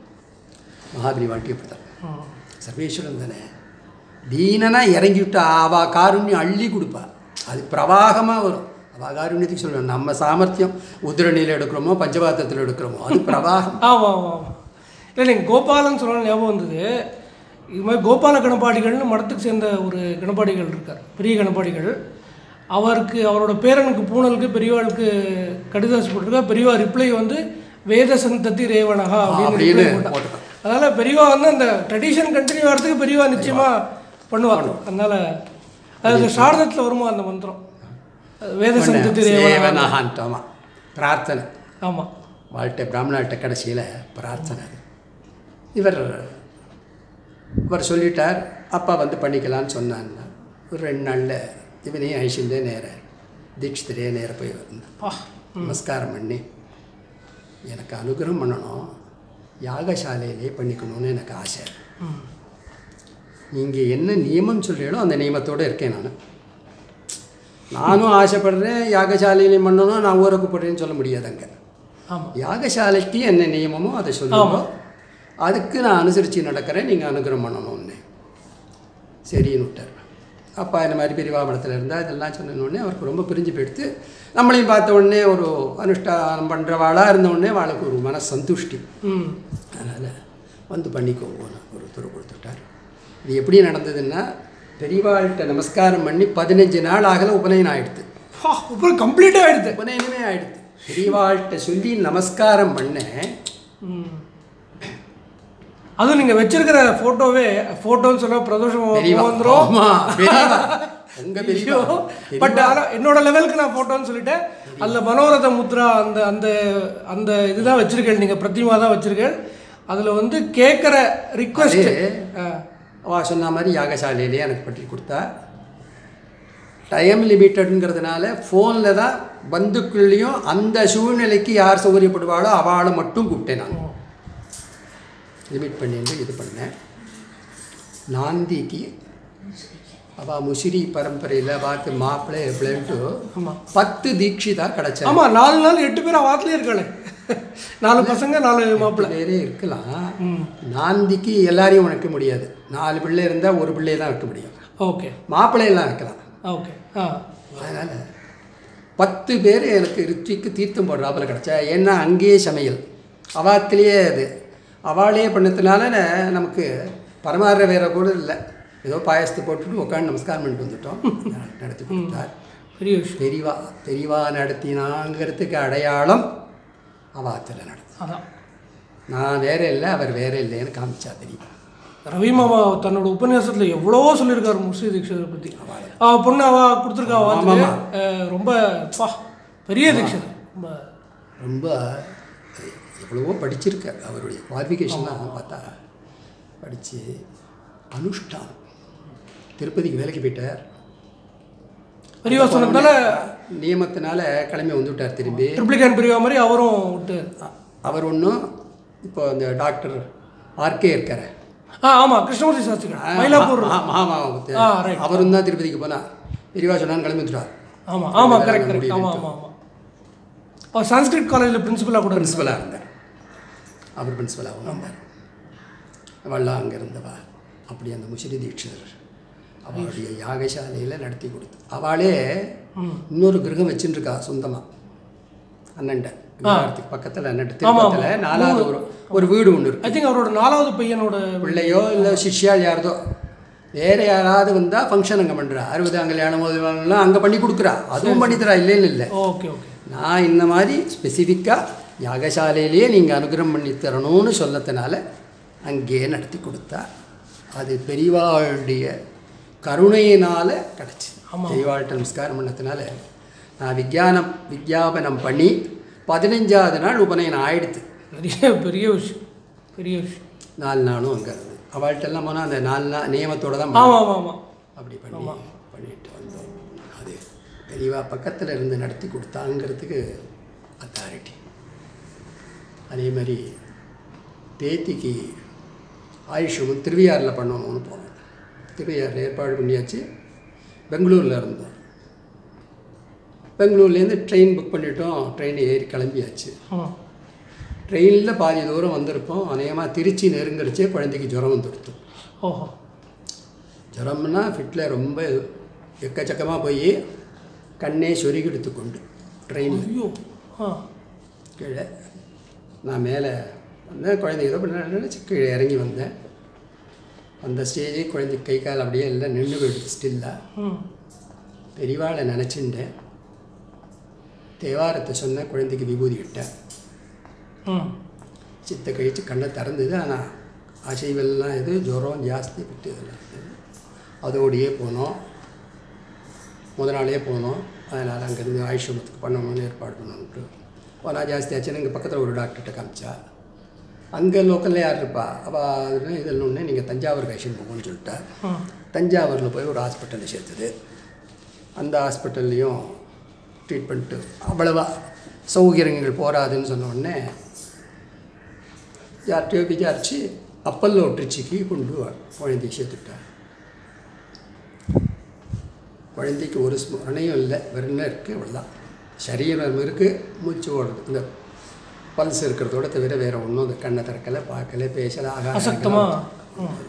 மகாபலி வாழ்க்கை அப்படி தான் ம். சர்வேஸ்வரன் தானே தீனனா இறங்கி விட்டா அவ காருண்யம் அள்ளி கொடுப்பா அது பிரவாகமாக வரும் அவ காருண்யத்துக்கு சொல்லணும் நம்ம சாமர்த்தியம் உதிரணியில் எடுக்கிறோமோ பஞ்சபாத்திரத்தில் எடுக்கிறோமோ அது பிரவாகம் ஆமாம் ஆமாம் ஆமாம் இல்லை நீங்கள் கோபாலன் சொன்ன ஞாபகம் வந்தது இது மாதிரி கோபால கணப்பாடிகள்னு மடத்துக்கு சேர்ந்த ஒரு கணப்பாடிகள் இருக்கார் பெரிய கணப்பாடிகள் அவருக்கு அவரோட பேரனுக்கு பூனலுக்கு பெரியவாளுக்கு கடிதாசி போட்டிருக்கா பெரியவா ரிப்ளை வந்து வேத சந்ததி ரேவணகா அப்படின்னு அப்படின்னு reply போட்டா. போட்டுட்டான். அதனால பெரியவா வந்து அந்த ட்ரெடிஷன் கண்டினியூ ஆகிறதுக்கு பெரியவா நிச்சயமா பண்ணுவாங்க அதனால அது சாரதத்தில் வருமா அந்த மந்திரம் அது வேத சந்ததி ரேவணகா சேவனஹான்ட்டோமா பிரார்த்தனை ஆமாம் வாழ்க்கை பிராமணர்கிட்ட கடைசியில் பிரார்த்தனை அது இவர் இவர் சொல்லிட்டார் அப்பா வந்து பண்ணிக்கலான்னு சொன்னாங்க ஒரு ரெண்டு நாளில் இவனையும் ஐஷிந்தே நேர தீட்சிதரே நேர போய் வந்தேன் பா நமஸ்காரம் பண்ணி எனக்கு அனுகிரகம் பண்ணணும் யாகசாலையிலே பண்ணிக்கணும்னு எனக்கு ஆசை ம் நீங்கள் என்ன நியமம் சொல்கிறீங்களோ அந்த நியமத்தோடு இருக்கேன் நான் நானும் ஆசைப்படுறேன் யாகசாலையிலே பண்ணணும் நான் ஊருக்கு போடுறேன்னு சொல்ல முடியாது அங்கே ஆமாம் யாகசாலைக்கு என்ன நியமமோ அதை சொல்லுங்க அதுக்கு நான் அனுசரித்து நடக்கிறேன் நீங்கள் அனுகிரகம் பண்ணணும்னு சரின்னு விட்டார் அப்பா இந்த மாதிரி பெரியவா மடத்தில் இருந்தால் இதெல்லாம் சொன்ன உடனே அவருக்கு ரொம்ப பிரிஞ்சு போயிடுத்து நம்மளையும் பார்த்த உடனே ஒரு அனுஷ்டானம் பண்ணுறவாளாக இருந்த உடனே அவளுக்கு ஒரு மன சந்துஷ்டி ம் அதனால் வந்து பண்ணிக்கோங்கன்னு ஒரு துறை கொடுத்துட்டார் இது எப்படி நடந்ததுன்னா பெரியவாள்கிட்ட நமஸ்காரம் பண்ணி பதினஞ்சு நாள் ஆகல உபநயனம் ஆயிடுது பா அப்புறம் கம்ப்ளீட்டாக ஆகிடுது உபநயனமே ஆயிடுது பெரியவாள்கிட்ட சொல்லி நமஸ்காரம் பண்ணேன் ம் அதுவும் நீங்கள் வச்சிருக்கிற ஃபோட்டோவே ஃபோட்டோன்னு சொன்னால் பிரதோஷம் பெரியவா வந்துடும் ஆமா, பெரியவா உங்க பெரியவா பட் ஆனால் என்னோட லெவலுக்கு நான் ஃபோட்டோன்னு சொல்லிட்டேன் அதில் மனோரத முத்ரா அந்த அந்த அந்த இதுதான் வச்சிருக்கேன் நீங்கள் பிரதிமா தான் வச்சிருக்கேன் அதில் வந்து கேட்குற ரிக்வெஸ்ட் அவ சொன்ன மாதிரி யாகசாலையிலே எனக்கு பற்றி கொடுத்தா டைம் லிமிட்டடுங்கிறதுனால ஃபோனில் தான் பந்துக்குள்ளேயும் அந்த சூழ்நிலைக்கு யார் சௌகரியப்படுவாளோ அவளை மட்டும் கூப்பிட்டேன் நான் லிமிட் பண்ணிட்டு இது பண்ணேன் நாந்திக்கு அவள் முசிறி பரம்பரையில் பார்த்து மாப்பிள்ளை எப்படின்ட்டு ஆமாம் பத்து தீட்சிதா கிடச்சா ஆமாம் நாலு நாள் எட்டு பேர் வாத்திலே இருக்காளே நாலு பசங்க நாலு மாப்பிள்ளை பேரே இருக்கலாம் ம் நாந்திக்கு எல்லாரையும் வைக்க முடியாது நாலு பிள்ளை இருந்தால் ஒரு பிள்ளையை தான் வைக்க முடியும் ஓகே மாப்பிள்ளையெல்லாம் வைக்கலாம் ஓகே ஆ அதனால் பத்து பேர் எனக்கு ருச்சிக்கு தீர்த்தம் போடுறாப்புல கிடச்சா ஏன்னா அங்கேயே சமையல் அவாத்திலேயே அது அவாளே பண்ணதுனால ந- நமக்கு பரமாற வேற கூட இல்லை ஏதோ பாயசத்தை போட்டுட்டு உட்காந்து நமஸ்காரம் பண்ணிட்டு வந்துட்டோம் நடத்தி கொடுத்தார் பெரிய விஷயம் பெரியவா பெரியவா நடத்தினாங்கிறதுக்கு அடையாளம் அவாத்தில் நடத்தி அதான் நான் வேற இல்லை அவர் வேற இல்லைன்னு காமிச்சா தெரியும் ரவி மாமா தன்னோட உபன்யாசத்தில் எவ்வளவோ சொல்லியிருக்காரு முர்ஷி தீட்சிதரை பற்றி அவ பொண்ணு அவ கொடுத்துருக்கா ஆமாமா. வாத்துக்கு ரொம்ப பா பெரிய தீட்சிதர் ரொம்ப ரொம்ப எவ்வளவோ படிச்சிருக்கார் அவருடைய குவாலிஃபிகேஷன்லாம் பார்த்தா படித்து அனுஷ்டானம் திருப்பதிக்கு வேலைக்கு போயிட்டார் பெரியவா சொன்னதால நியமத்தினால கிளம்பி வந்துவிட்டார் திரும்பி ட்ரிப்ளிகேன் பெரியவா மாதிரி அவரும் விட்டு அ- அவர் ஒன்றும் இப்போ அந்த டாக்டர் ஆர்கே இருக்கார் ஆ ஆமாம் கிருஷ்ணமூர்த்தி சாஸ்திரிகள் மயிலாப்பூர் ஆ, right. அவரும் தான் திருப்பதிக்கு போனார் பெரியவா சொன்னான்னு கிளம்பி வந்துட்டார் ஆமாம் ஆமாம் வேற கரெக்ட் என்ன கரெக்ட் ஆமாம் முடியுதுன்ட்டு. ஆமாம் ஆமாம் அவர் சான்ஸ்கிரிட் காலேஜில் பிரின்சிபலாக கூட இருந்தார். பிரின்சிபலாக இருந்தார் அவர் பிரின்சிபலாகவும் இருந்தார் அவள்லாம் அங்கே இருந்தவா அப்படி அந்த முசிறி தீட்சிதர் அவளுடைய யாகசாலையில் நடத்தி கொடுத்து அவளே இன்னொரு கிரகம் வச்சுட்டு இருக்கா சொந்தமாக அண்ணன்ட்ட விமானத்துக்கு பக்கத்தில் அண்ணன் திருப்பத்தில் நாலாவது ஒரு ஒரு வீடு ஒன்று இருக்கு ஐ திங்க் அவரோட நாலாவது பையனோட பிள்ளையோ இல்லை சிஷ்யால் யாரதோ வேறு யாராவது வந்தால் ஃபங்க்ஷன் அங்கே பண்ணுறா அறுபதாம் கல்யாணம் முதலாம் அங்கே பண்ணி கொடுக்குறா அதுவும் பண்ணி தரா இல்லைன்னு இல்லை ஓகே ஓகே நான் இந்த மாதிரி ஸ்பெசிஃபிக்காக யாகசாலையிலேயே நீங்கள் அனுகிரகம் பண்ணி தரணும்னு சொல்லத்தினால அங்கேயே நடத்தி கொடுத்தா அது பெரியவாளுடைய கருணையினால் கிடச்சி பெரியவாள்கிட்ட நமஸ்காரம் பண்ணதுனால நான் விஞ்ஞானம் விஞ்ஞாபனம் பண்ணி பதினஞ்சாவது நாள் உபநயனம் ஆயிடுத்து பெரிய பெரிய விஷயம் பெரிய விஷயம் நாலு நாளும் அங்கே இருந்தது அவள்கிட்டெல்லாம் போனால் அந்த நாலு நாள் நியமத்தோடு தான் ஆமாம் ஆமாம் ஆமாம் அப்படி பண்ணி பண்ணிட்டு வந்தோம் அது தெளிவாக பக்கத்தில் இருந்து நடத்தி கொடுத்தாங்கிறதுக்கு அத்தாரிட்டி அதே மாதிரி பேத்திக்கு ஆயுஷமும் திருவையாறில் பண்ணணும்னு போனோம் திருவையாறில் ஏற்பாடு பண்ணியாச்சு பெங்களூரில் இருந்தோம் பெங்களூர்லேருந்து ட்ரெயின் புக் பண்ணிட்டோம் ட்ரெயின் ஏறி கிளம்பியாச்சு ம் ட்ரெயினில் பாதி தூரம் வந்திருப்போம் அநேகமாக திருச்சி நெருங்கடிச்சே குழந்தைக்கு ஜுரம் வந்துடுத்து ஓஹோ ஜுரம்னா ஃபிட்டில் ரொம்ப எக்கச்சக்கமாக போய் கண்ணே சொருகிடுத்து கொண்டு ட்ரெயினில் ஐயோ ஆ கீழே நான் மேலே வந்தேன் குழந்தை ஏதோ பண்ண நினச்சி கீழே இறங்கி வந்தேன் அந்த ஸ்டேஜே குழந்தை கை கால் அப்படியே எல்லாம் நின்று போயிடுது ஸ்டில்லாக ம் பெரியவாளை நினச்சிண்டேன் தேவாரத்தை சொன்ன குழந்தைக்கு விபூதி விட்டேன் ம் சித்த கழித்து கண்ணை திறந்தது ஆனால் அசைவெல்லாம் இது ஜுரம் ஜாஸ்தி விட்டு இதெல்லாம் இருந்தது அதோடையே போனோம் முத நாளே போனோம் அதனால் அங்கேருந்து ஆயுஷ்மத்துக்கு பண்ணணும்னு ஏற்பாடு பண்ணணுன்ட்டு போனால் ஜாஸ்தி ஆச்சுன்னு இங்கே பக்கத்தில் ஒரு டாக்டர்கிட்ட காமிச்சா அங்கே லோக்கலில் யார் இருப்பா அவள் இதில் ஒன்று நீங்கள் தஞ்சாவூர் கழிச்சுன்னு போகணும்னு சொல்லிட்டா ம் தஞ்சாவூரில் போய் ஒரு ஹாஸ்பிட்டலில் சேர்த்தது அந்த ஹாஸ்பிட்டல்லையும் ட்ரீட்மெண்ட்டு அவ்வளவா சௌகரியங்கள் போராதுன்னு சொன்ன உடனே யார்கிட்டயோ விசாரித்து அப்பல்லோ ட்ரிச்சிக்கு கொண்டு வா குழந்தைய சேர்த்துட்டார் குழந்தைக்கு ஒரு ஸ்மரணையும் இல்லை வெறும் இருக்குது அவ்வளோதான் சரீரம் இருக்குது மூச்சு ஓடுது இந்த பல்ஸ் இருக்கிறதோட தவிர வேறு ஒன்றும் இந்த கண்ணை திறக்கலை பார்க்கல பேசலை ஆகாரம் அசக்தமா கிடைக்கல.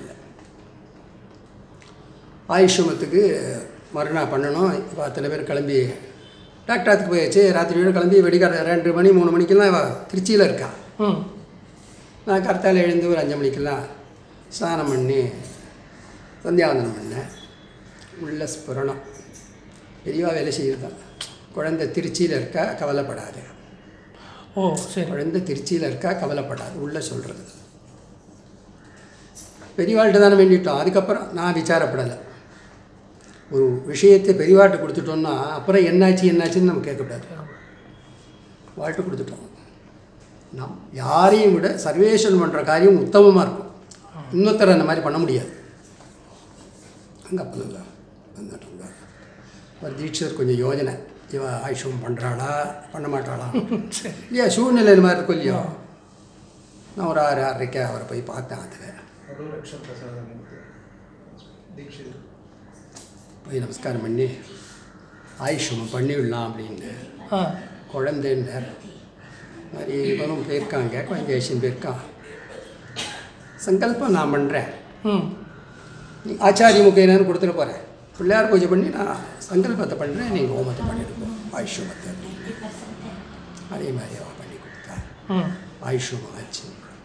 ஆயுஷ்மத்துக்கு மறுநாள் பண்ணணும் இப்போ அத்தனை பேர் கிளம்பி டாக்டராத்துக்கு போயாச்சு ராத்திரியோட கிளம்பி வெடிக்கார ரெண்டு மணி மூணு மணிக்கெல்லாம் இவ திருச்சியில் இருக்கா ம் நான் கரெக்டாக எழுந்து ஒரு அஞ்சு மணிக்கெல்லாம் ஸ்நானம் பண்ணி சந்தியாவந்தனம் பண்ணேன் உள்ள ஸ்புரணம் பெரியவா வேலை செய்யறதான் குழந்தை திருச்சியில் இருக்கா கவலைப்படாது ஓ சரி குழந்தை திருச்சியில் இருக்கா கவலைப்படாது உள்ள சொல்கிறது பெரியவாள்கிட்ட தானே வேண்டிட்டோம் அதுக்கப்புறம் நான் விசாரப்படலை ஒரு விஷயத்தை பெரியவாட்ட கொடுத்துட்டோம்னா அப்புறம் என்னாச்சு என்னாச்சுன்னு நம்ம கேட்கக்கூடாது வாழ்ட்டு கொடுத்துட்டோம் நம் யாரையும் விட சர்வேஷன் பண்ணுற காரியம் உத்தமமாக இருக்கும் இன்னொருத்தர் அந்த மாதிரி பண்ண முடியாது அங்கே அப்போ இல்லை வந்துட்டாங்க ஒரு தீட்சர் கொஞ்சம் யோஜனை இவ ஆயுஷம் பண்ணுறாளா பண்ண மாட்டாளா சரி இல்லையா சூழ்நிலை இது மாதிரி இருக்கும் இல்லையா நான் ஒரு ஆறு ஆறரைக்கு அவரை போய் பார்த்தேன் அதில் ವರುಲಕ್ಷ ಪ್ರಸಾದ ದೀಕ್ಷಿತ போய் நமஸ்காரம் பண்ணி ஆயுஷம் பண்ணிவிடலாம் அப்படின்னு ஆ குழந்தைன்றார் மாதிரி இவனும் போயிருக்காங்க குழந்தை ஆயுஷன் போயிருக்கான் சங்கல்பம் நான் பண்ணுறேன் ம் நீ ஆச்சாரிய முகையினு கொடுத்துட போகிறேன் பிள்ளையார் பூஜை பண்ணி நான் சங்கல்பத்தை பண்ணுறேன் நீங்கள் ஹோமத்தை பண்ணிடுவோம் ஆயுஷமத்தை அப்படின்னு அதே மாதிரி அவள் பண்ணி கொடுத்தா ம் ஆயுஷம் ஆச்சு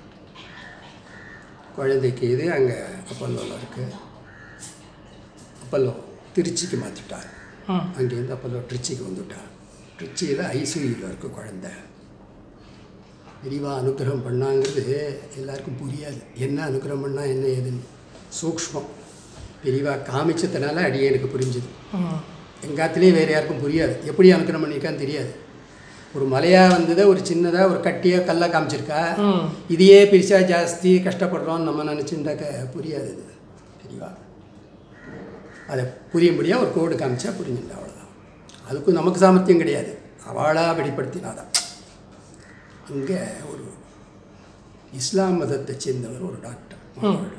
குழந்தைக்கு இது அங்கே அப்பல்லோவில் இருக்குது அப்பல்லோ திருச்சிக்கு மாற்றிட்டார் ம் அங்கேருந்து அப்பல்லோ திருச்சிக்கு வந்துட்டார் திருச்சியில் ஐசியூவில் இருக்க குழந்தை விரிவாக அனுக்கிரகம் பண்ணாங்கிறது எல்லாருக்கும் புரியாது என்ன அனுக்கிரகம் பண்ணால் என்ன ஏதுன்னு சூக்ஷ்மம் விரிவாக காமிச்சதுனால அடியே எனக்கு புரிஞ்சுது ம் எங்காத்துலேயே வேறு யாருக்கும் புரியாது எப்படி அனுக்கிரகம் பண்ணியிருக்கான்னு தெரியாது ஒரு மலையாக வந்ததை ஒரு சின்னதாக ஒரு கட்டியாக கல்லாக காமிச்சிருக்கா ம் இதையே பிரிச்சா ஜாஸ்தி கஷ்டப்படுறோம்னு நம்ம நினச்சிருந்தாக்க புரியாது இது தெரியவா அதை புரியும்படியாக ஒரு கோடு காமிச்சா புரிஞ்சுட்டா அவ்வளோதான் அதுக்கும் நமக்கு சாமர்த்தியம் கிடையாது அவளாக வெளிப்படுத்தினாதான் அங்கே ஒரு இஸ்லாம் மதத்தை சேர்ந்தவர் ஒரு டாக்டர் மாணவர்.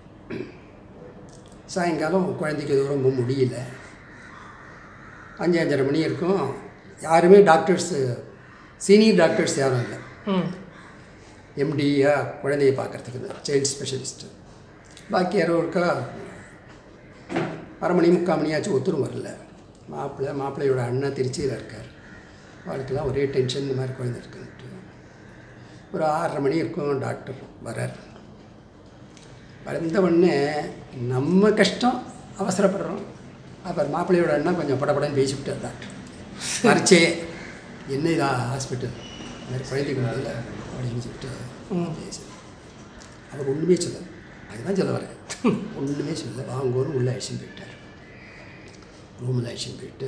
சாயங்காலம் குழந்தைக்கு எதுவும் ரொம்ப முடியல அஞ்சு அஞ்சரை மணி இருக்கும் யாருமே டாக்டர்ஸு சீனியர் டாக்டர்ஸ் யாரும் இல்லை ம் எம்டியா குழந்தைய பார்க்குறதுக்கு சைல்டு ஸ்பெஷலிஸ்ட்டு பாக்கி யாரோ இருக்கா அரை மணி முக்கால் மணியாச்சும் ஒத்துரும் வரல மாப்பிள்ளை மாப்பிள்ளையோட அண்ணன் திருச்சியில் இருக்கார் அவளுக்கெல்லாம் ஒரே டென்ஷன் இந்த மாதிரி குழந்தை இருக்குன்ட்டு ஒரு ஆறரை மணி இருக்கும் டாக்டர் வரார் வந்த உடனே நம்ம கஷ்டம் அவசரப்படுறோம் அப்புறம் மாப்பிள்ளையோட அண்ணன் கொஞ்சம் படபடன்னு பேசிவிட்டார் டாக்டர் மறைச்சே என்ன இதா ஹாஸ்பிட்டல் இந்த மாதிரி குழந்தைக்கு முதல்ல அப்படின்னு சொல்லிட்டு பேசு அவர் ஒன்றுமே சொல்ல அதுதான் சொல்ல வரேன் ஒன்றுமே சொல்ல வாங்கோன்னு உள்ள அழிச்சுன்னு போயிட்டார் ரூமில் அழிச்சுன்னு போயிட்டு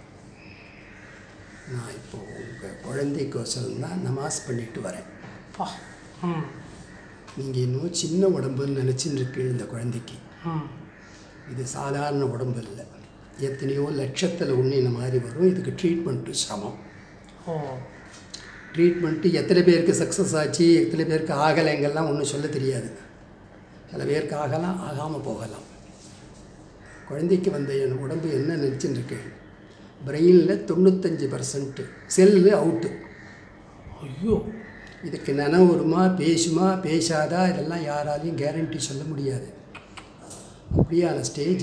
நான் இப்போது உங்கள் குழந்தைக்கோசரம் தான் நமாஸ் பண்ணிட்டு வரேன் பா ம் நீங்கள் இன்னும் சின்ன உடம்புன்னு நினச்சின்னு இருக்கு இந்த குழந்தைக்கு ம் இது சாதாரண உடம்பு இல்லை எத்தனையோ லட்சத்தில் ஒன்று இந்த மாதிரி வரும் இதுக்கு ட்ரீட்மெண்ட்டு சிரமம் ஓ ட்ரீட்மெண்ட்டு எத்தனை பேருக்கு சக்ஸஸ் ஆச்சு எத்தனை பேருக்கு ஆகலைங்கெல்லாம் ஒன்றும் சொல்ல தெரியாது சில பேருக்கு ஆகலாம் ஆகாமல் போகலாம் குழந்தைக்கு வந்த என் உடம்பு என்ன நினச்சின்னு இருக்கு பிரெயினில் தொண்ணூத்தஞ்சு பர்சன்ட்டு செல்லு அவுட்டு ஐயோ இதுக்கு நினைவு வருமா பேசுமா பேசாதா இதெல்லாம் யாராலையும் கேரண்டி சொல்ல முடியாது அப்படியான ஸ்டேஜ்